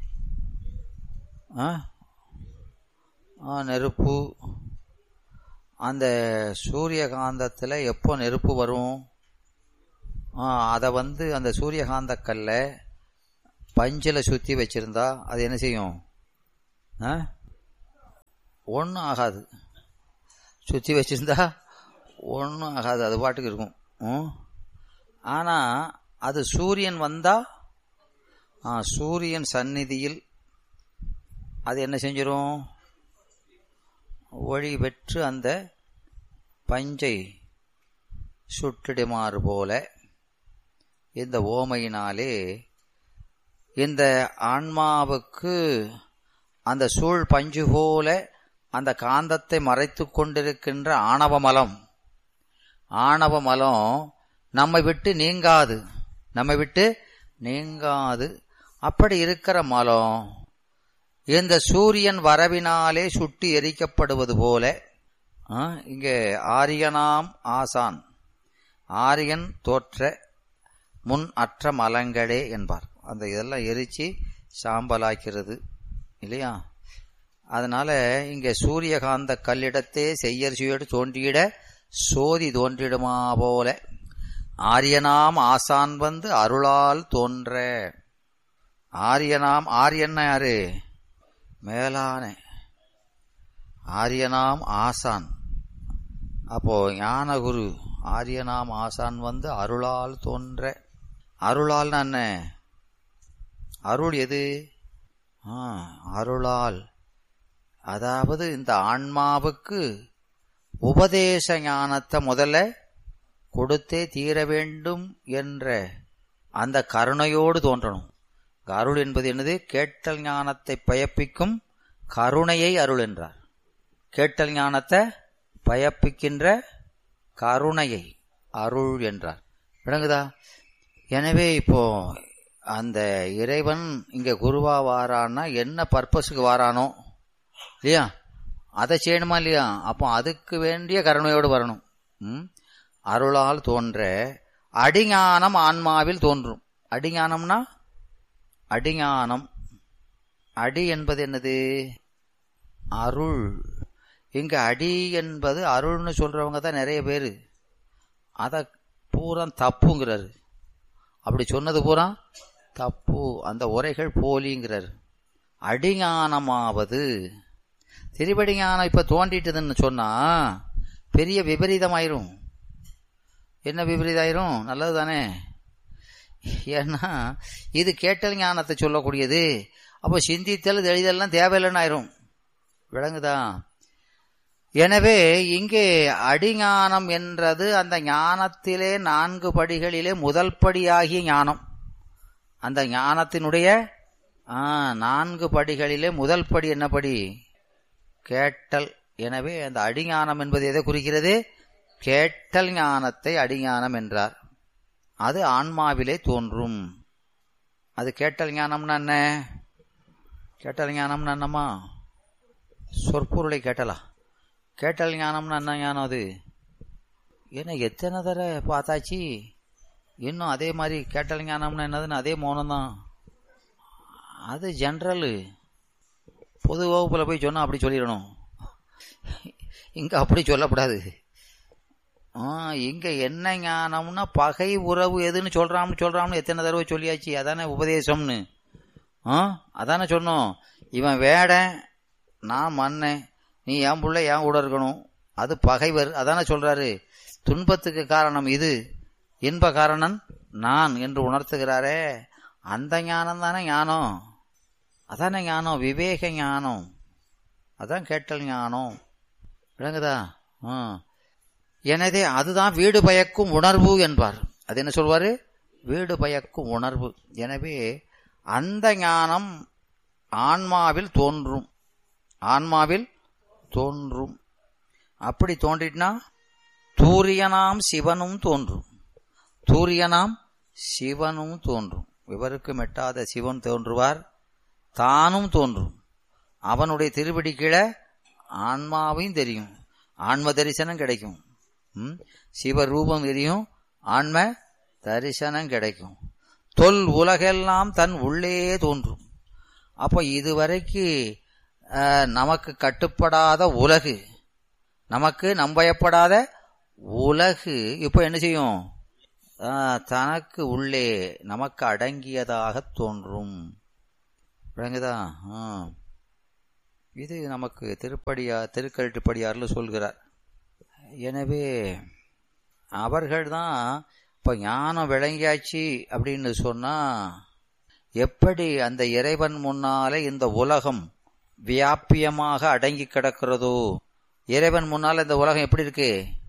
ஆ ஆ, நெருப்பு அந்த சூரியகாந்தத்தில் எப்போ நெருப்பு வரும் அதை வந்து அந்த சூரியகாந்த கல்லை பஞ்சில் சுற்றி வச்சிருந்தா அது என்ன செய்யும் ஆ ஒன்றும் ஆகாது சுற்றி வச்சிருந்தா ஒன்றும் ஆகாது அது பாட்டுக்கு இருக்கும் ம் ஆனால் அது சூரியன் வந்தா ஆ, சூரியன் சந்நிதியில் அது என்ன செஞ்சிரும் ஒளி பெற்று அந்த பஞ்சை சுட்டிடுமாறு போல இந்த ஓமையினாலே இந்த ஆன்மாவுக்கு அந்த சூழ் பஞ்சு போல அந்த காந்தத்தை மறைத்து கொண்டிருக்கின்ற ஆணவமலம் ஆணவமலம் நம்மை விட்டு நீங்காது நம்மை விட்டு நீங்காது அப்படி இருக்கிற மலம் இந்த சூரியன் வரவினாலே சுட்டி எரிக்கப்படுவது போல ஆ, இங்கே ஆரியனாம் ஆசான் ஆரியன் தோற்ற முன் அற்ற மலங்களே என்பார் அந்த இதெல்லாம் எரிச்சு சாம்பலாக்கிறது இல்லையா அதனால இங்கே சூரியகாந்த கல்லிடத்தே செய்யர் சுயடு தோன்றியிட சோதி தோன்றிடுமா போல ஆரியனாம் ஆசான் வந்து அருளால் தோன்ற ஆரியனாம் ஆரியன் யாரு மேலான ஆரியனாம் ஆசான் அப்போ ஞானகுரு ஆரியனாம் ஆசான் வந்து அருளால் தோன்ற அருளால் என்ன அருள் எது ஆ, அருளால் அதாவது இந்த ஆன்மாவுக்கு உபதேச ஞானத்தை முதல்ல கொடுத்தே தீர வேண்டும் என்ற அந்த கருணையோடு தோன்றணும் அருள் என்பது என்னது கேட்டல் ஞானத்தை பயப்பிக்கும் கருணையை அருள் என்றார் கேட்டல் ஞானத்தை பயப்பிக்கின்ற கருணையை அருள் என்றார் விளங்குதா எனவே இப்போ அந்த இறைவன் இங்க குருவா வாரான்னா என்ன பர்பஸுக்கு வாரானோ இல்லையா அதை செய்யணுமா இல்லையா அப்போ அதுக்கு வேண்டிய கருணையோடு வரணும் ம்? அருளால் தோன்ற அடிஞானம் ஆன்மாவில் தோன்றும் அடிஞானம்னா அடிஞானம் அடி என்பது என்னது அருள் இங்க அடி என்பது அருள்னு சொல்றவங்க தான் நிறைய பேர் அத பூரா தப்புங்கிறாரு அப்படி சொன்னது பூரா தப்பு அந்த உரைகள் போலிங்கிறாரு அடிஞானமாவது திருப்படி ஞானம் இப்ப தோண்டிட்டுதுன்னு சொன்னா பெரிய விபரீதமாயிரும் என்ன விபரீதமாயிரும் நல்லது தானே ஏன்னா இது கேட்டல் ஞானத்தை சொல்லக்கூடியது அப்போ சிந்தித்தல் தெளிதல்லாம் தேவையில்லைன்னு ஆயிரும் விளங்குதா எனவே இங்கே அடிஞானம் என்றது அந்த ஞானத்திலே நான்கு படிகளிலே முதல் படியாகிய ஞானம் அந்த ஞானத்தினுடைய ஆ, நான்கு படிகளிலே முதல் படி என்ன படி கேட்டல் எனவே அந்த அடிஞானம் என்பது எதை குறிக்கிறது கேட்டல் ஞானத்தை அடிஞானம் என்றார் அது ஆன்மாவிலே தோன்றும் அது கேட்டல் ஞானம்னா என்ன கேட்டல் ஞானம்னா என்னம்மா சொற்பொருளை கேட்டலா கேட்டல் ஞானம்னா என்ன ஞானம் அது ஏன்னா எத்தனை தடவை பார்த்தாச்சு இன்னும் அதே மாதிரி கேட்டல் ஞானம்னா என்னதுன்னு அதே மௌனம்தான் அது ஜென்ரலு பொது வகுப்பில் போய் சொன்னால் அப்படி சொல்லிடணும் இங்கே அப்படி சொல்லக்கூடாது ஆ இங்கே என்ன ஞானம்னா பகை உறவு எதுன்னு சொல்கிறான்னு சொல்கிறான்னு எத்தனை தடவை சொல்லியாச்சு அதானே உபதேசம்னு ஆ அதானே சொன்னோம் இவன் வேடன் நான் மன்னன் நீ என் புள்ள என் கூட இருக்கணும் அது பகைவர் அதானே சொல்றாரு துன்பத்துக்கு காரணம் இது இன்ப காரணன் நான் என்று உணர்த்துகிறாரே அந்த ஞானம் தானே ஞானம் அதானே ஞானம் விவேக ஞானம் அதான் கேட்டல் ஞானம் விளங்குதா ஆ எனவே அதுதான் வீடு பயக்கும் உணர்வு என்பார் அது என்ன சொல்வாரு வீடு பயக்கும் உணர்வு எனவே அந்த ஞானம் ஆன்மாவில் தோன்றும் ஆன்மாவில் தோன்றும் அப்படி தோன்றிட்டுனா தூரியனாம் சிவனும் தோன்றும் தூரியனாம் சிவனும் தோன்றும் இவருக்கு மெட்டாத சிவன் தோன்றுவார் தானும் தோன்றும் அவனுடைய திருவடி கீழே ஆன்மாவையும் தெரியும் ஆன்ம தரிசனம் கிடைக்கும் ம்? சிவரூபம் தெரியும் ஆன்ம தரிசனம் கிடைக்கும் தொல் உலகெல்லாம் தன் உள்ளே தோன்றும் அப்போ இதுவரைக்கு அஹ், நமக்கு கட்டுப்படாத உலகு நமக்கு நம்பயப்படாத உலகு இப்போ என்ன செய்யும் அஹ், தனக்கு உள்ளே நமக்கு அடங்கியதாக தோன்றும் விளங்குதா ஆ. இது நமக்கு திருப்படியா திருக்கழுட்டுப்படியார்ல சொல்கிறார் எனவே அவர்கள்தான் இப்போ ஞானம் விளங்கியாச்சு அப்படின்னு சொன்னா எப்படி அந்த இறைவன் முன்னாலே இந்த உலகம் வியாபியமாக அடங்கி கிடக்கிறதோ இறைவன் முன்னால இந்த உலகம் எப்படி இருக்கு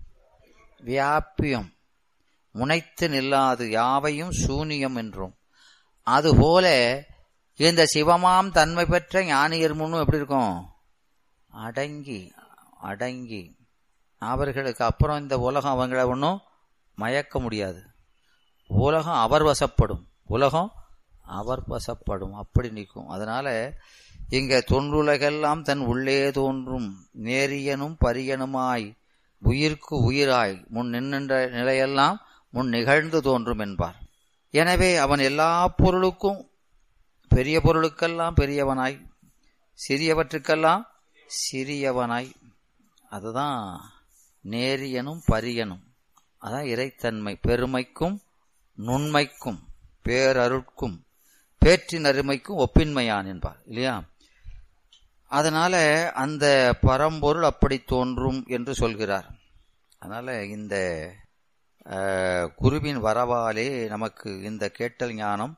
வியாபியம் முனைத்து நில்லாது யாவையும் சூனியம் என்றும் அதுபோல இந்த சிவமாம் தன்மை பெற்ற ஞானியர் முன்னும் எப்படி இருக்கும் அடங்கி அடங்கி அவர்களுக்கு அப்புறம் இந்த உலகம் அவங்கள ஒன்றும் மயக்க முடியாது உலகம் அவர் வசப்படும் உலகம் அவர் வசப்படும் அப்படி நிற்கும் அதனால இங்க தொன்றுலகெல்லாம் தன் உள்ளே தோன்றும் நேரியனும் பரியனுமாய் உயிர்க்கு உயிராய் முன் நின்னின்ற நிலையெல்லாம் முன் நிகழ்ந்து தோன்றும் என்பார் எனவே அவன் எல்லா பொருளுக்கும் பெரிய பொருளுக்கெல்லாம் பெரியவனாய் சிறியவற்றுக்கெல்லாம் சிறியவனாய் அதுதான் நேரியனும் பரியனும் அதான் இறைத்தன்மை பெருமைக்கும் நுண்மைக்கும் பேரருட்கும் பேற்றின் அருமைக்கும் ஒப்பின்மையான் என்பார் இல்லையா அதனால அந்த பரம்பொருள் அப்படி தோன்றும் என்று சொல்கிறார் அதனால இந்த அஹ், குருவின் வரவாலே நமக்கு இந்த கேட்டல் ஞானம்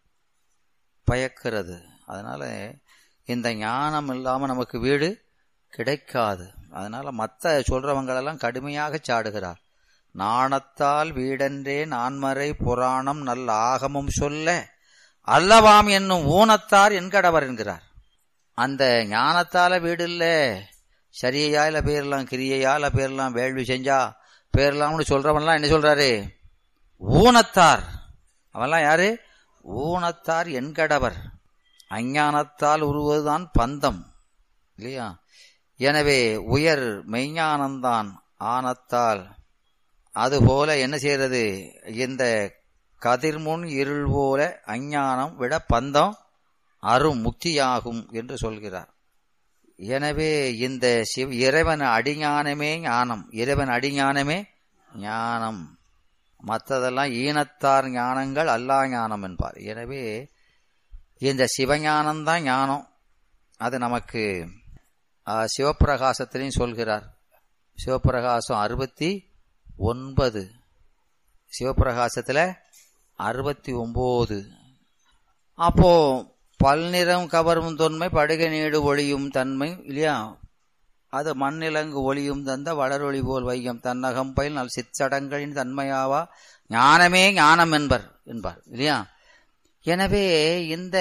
பயக்கிறது அதனால இந்த ஞானம் இல்லாம நமக்கு வீடு கிடைக்காது அதனால மத்த சொல்றவங்களெல்லாம் கடுமையாக சாடுகிறார் நாணத்தால் வீடென்றே நான்மறை புராணம் நல்ல ஆகமும் சொல்ல அல்லவாம் என்னும் ஊனத்தார் என்கடவர் என்கிறார் அந்த ஞானத்தால வீடு இல்ல சரியையால பேர்லாம் கிரியையால பேர்லாம் வேள்வி செஞ்சா பேர்லாம்னு சொல்றவன்லாம் என்ன சொல்றாரு ஊனத்தார் அவன்லாம் யாரு ஊனத்தார் என்கடவர் அஞ்ஞானத்தால் உருவதுதான் பந்தம் இல்லையா எனவே உயர் மெய்ஞானம்தான் ஆனத்தால் அதுபோல என்ன செய்யறது இந்த கதிர்முன் இருள் போல அஞ்ஞானம் விட பந்தம் அரும் முக்தியாகும் என்று சொல்கிறார் எனவே இந்த சிவ இறைவன் அடிஞானமே ஞானம் இறைவன் அடிஞானமே ஞானம் மற்றதெல்லாம் ஈனத்தார் ஞானங்கள் அல்லா ஞானம் என்பார் எனவே இந்த சிவஞானம்தான் ஞானம் அது நமக்கு ஆ, சிவப்பிரகாசத்திலையும் சொல்கிறார் சிவப்பிரகாசம் அறுபத்தி ஒன்பது சிவப்பிரகாசத்துல அறுபத்தி ஒன்பது அப்போ பல்நிறம் கவரும் தொன்மை படுகை நீடு ஒளியும் தன்மை இல்லையா அது மண்ணிலங்கு ஒளியும் தந்த வளரொளி போல் வையம் தன்னகம் பயில் நல் சிற்சடங்களின் தன்மையாவா ஞானமே ஞானம் என்பர் என்பார் இல்லையா எனவே இந்த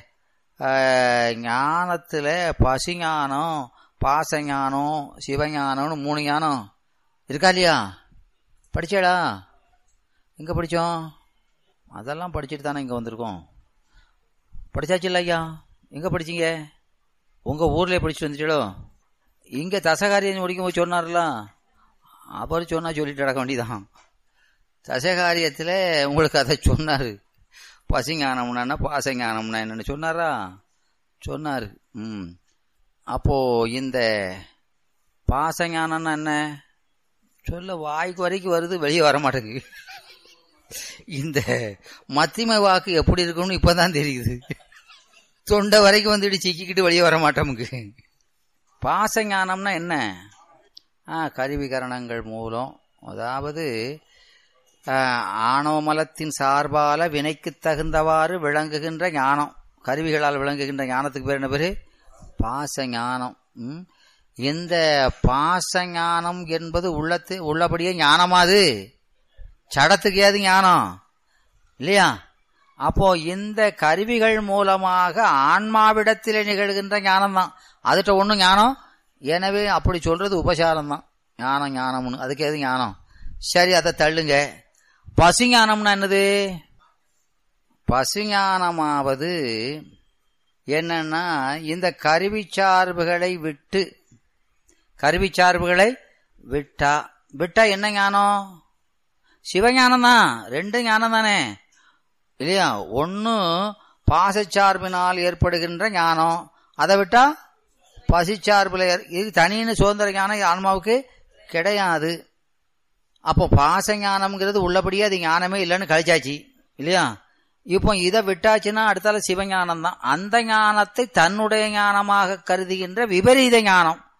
ஆஹ், ஞானத்துல பசிஞானம் பாசஞானம் சிவஞானம்னு மூணு ஞானம் இருக்கா இல்லையா படிச்சேடா எங்க படிச்சோம் அதெல்லாம் படிச்சுட்டு தானே இங்க வந்திருக்கோம் படிச்சாச்சு இல்ல ஐயா எங்க படிச்சீங்க உங்க ஊர்லயே படிச்சுட்டு வந்துட்டீங்களோ இங்க தசகாரியம் முடிக்கும் போது சொன்னார்ல அவர் சொன்னா சொல்லிட்டு நடக்க வேண்டியதான் தசகாரியத்துல உங்களுக்கு அதை சொன்னாரு பசிஞானம்னா பாசஞானம்னா என்னன்னு சொன்னாரா சொன்னாரு ம் அப்போ இந்த பாசஞானம்னா என்ன சொல்ல வாய்க்கு வரைக்கும் வருது வெளியே வர மாட்டேங்குது இந்த மத்திமை வாக்கு எப்படி இருக்கும்னு இப்பதான் தெரியுது தொண்டை வரைக்கும் வந்துட்டு சிக்கிக்கிட்டு வெளியே வர மாட்டோமுக்கு பாசஞானம்னா என்ன ஆ கருவிகரணங்கள் மூலம் அதாவது ஆ, ஆணவ மலத்தின் சார்பால வினைக்கு தகுந்தவாறு விளங்குகின்ற ஞானம் கருவிகளால் விளங்குகின்ற ஞானத்துக்கு பேர் என்ன பேரு பாச ஞானம் ம்? இந்த பாச ஞானம் என்பது உள்ளத்து உள்ளபடியே ஞானமாது சடத்துக்கு ஏது ஞானம் இல்லையா அப்போ இந்த கருவிகள் மூலமாக ஆன்மாவிடத்திலே நிகழ்கின்ற ஞானம் தான் அதுட்ட ஒன்றும் ஞானம் எனவே அப்படி சொல்றது உபசாரம் தான் ஞானம் ஞானம்னு அதுக்கு எது ஞானம் சரி அதை தள்ளுங்க பசுஞானம்னா என்னது பசுஞானமாவது என்னன்னா இந்த கருவி சார்புகளை விட்டு கருவி சார்புகளை விட்டா விட்டா என்ன ஞானம் சிவஞானம் தான் ரெண்டு ஞானம் தானே இல்லையா ஒன்னு பாசச்சார்பினால் ஏற்படுகின்ற ஞானம் அதை விட்டா பசிச்சார்பில் ஏற்- இது தனின்னு சுதந்திர ஞானம் ஆன்மாவுக்கு கிடையாது அப்போ பாச ஞானம்ங்கிறது உள்ளபடியே அது ஞானமே இல்லைன்னு கழிச்சாச்சு இல்லையா இப்போ இதை விட்டாச்சுன்னா அடுத்தால சிவஞானம் தான் அந்த ஞானத்தை தன்னுடைய ஞானமாக கருதுகின்ற விபரீத ஞானம்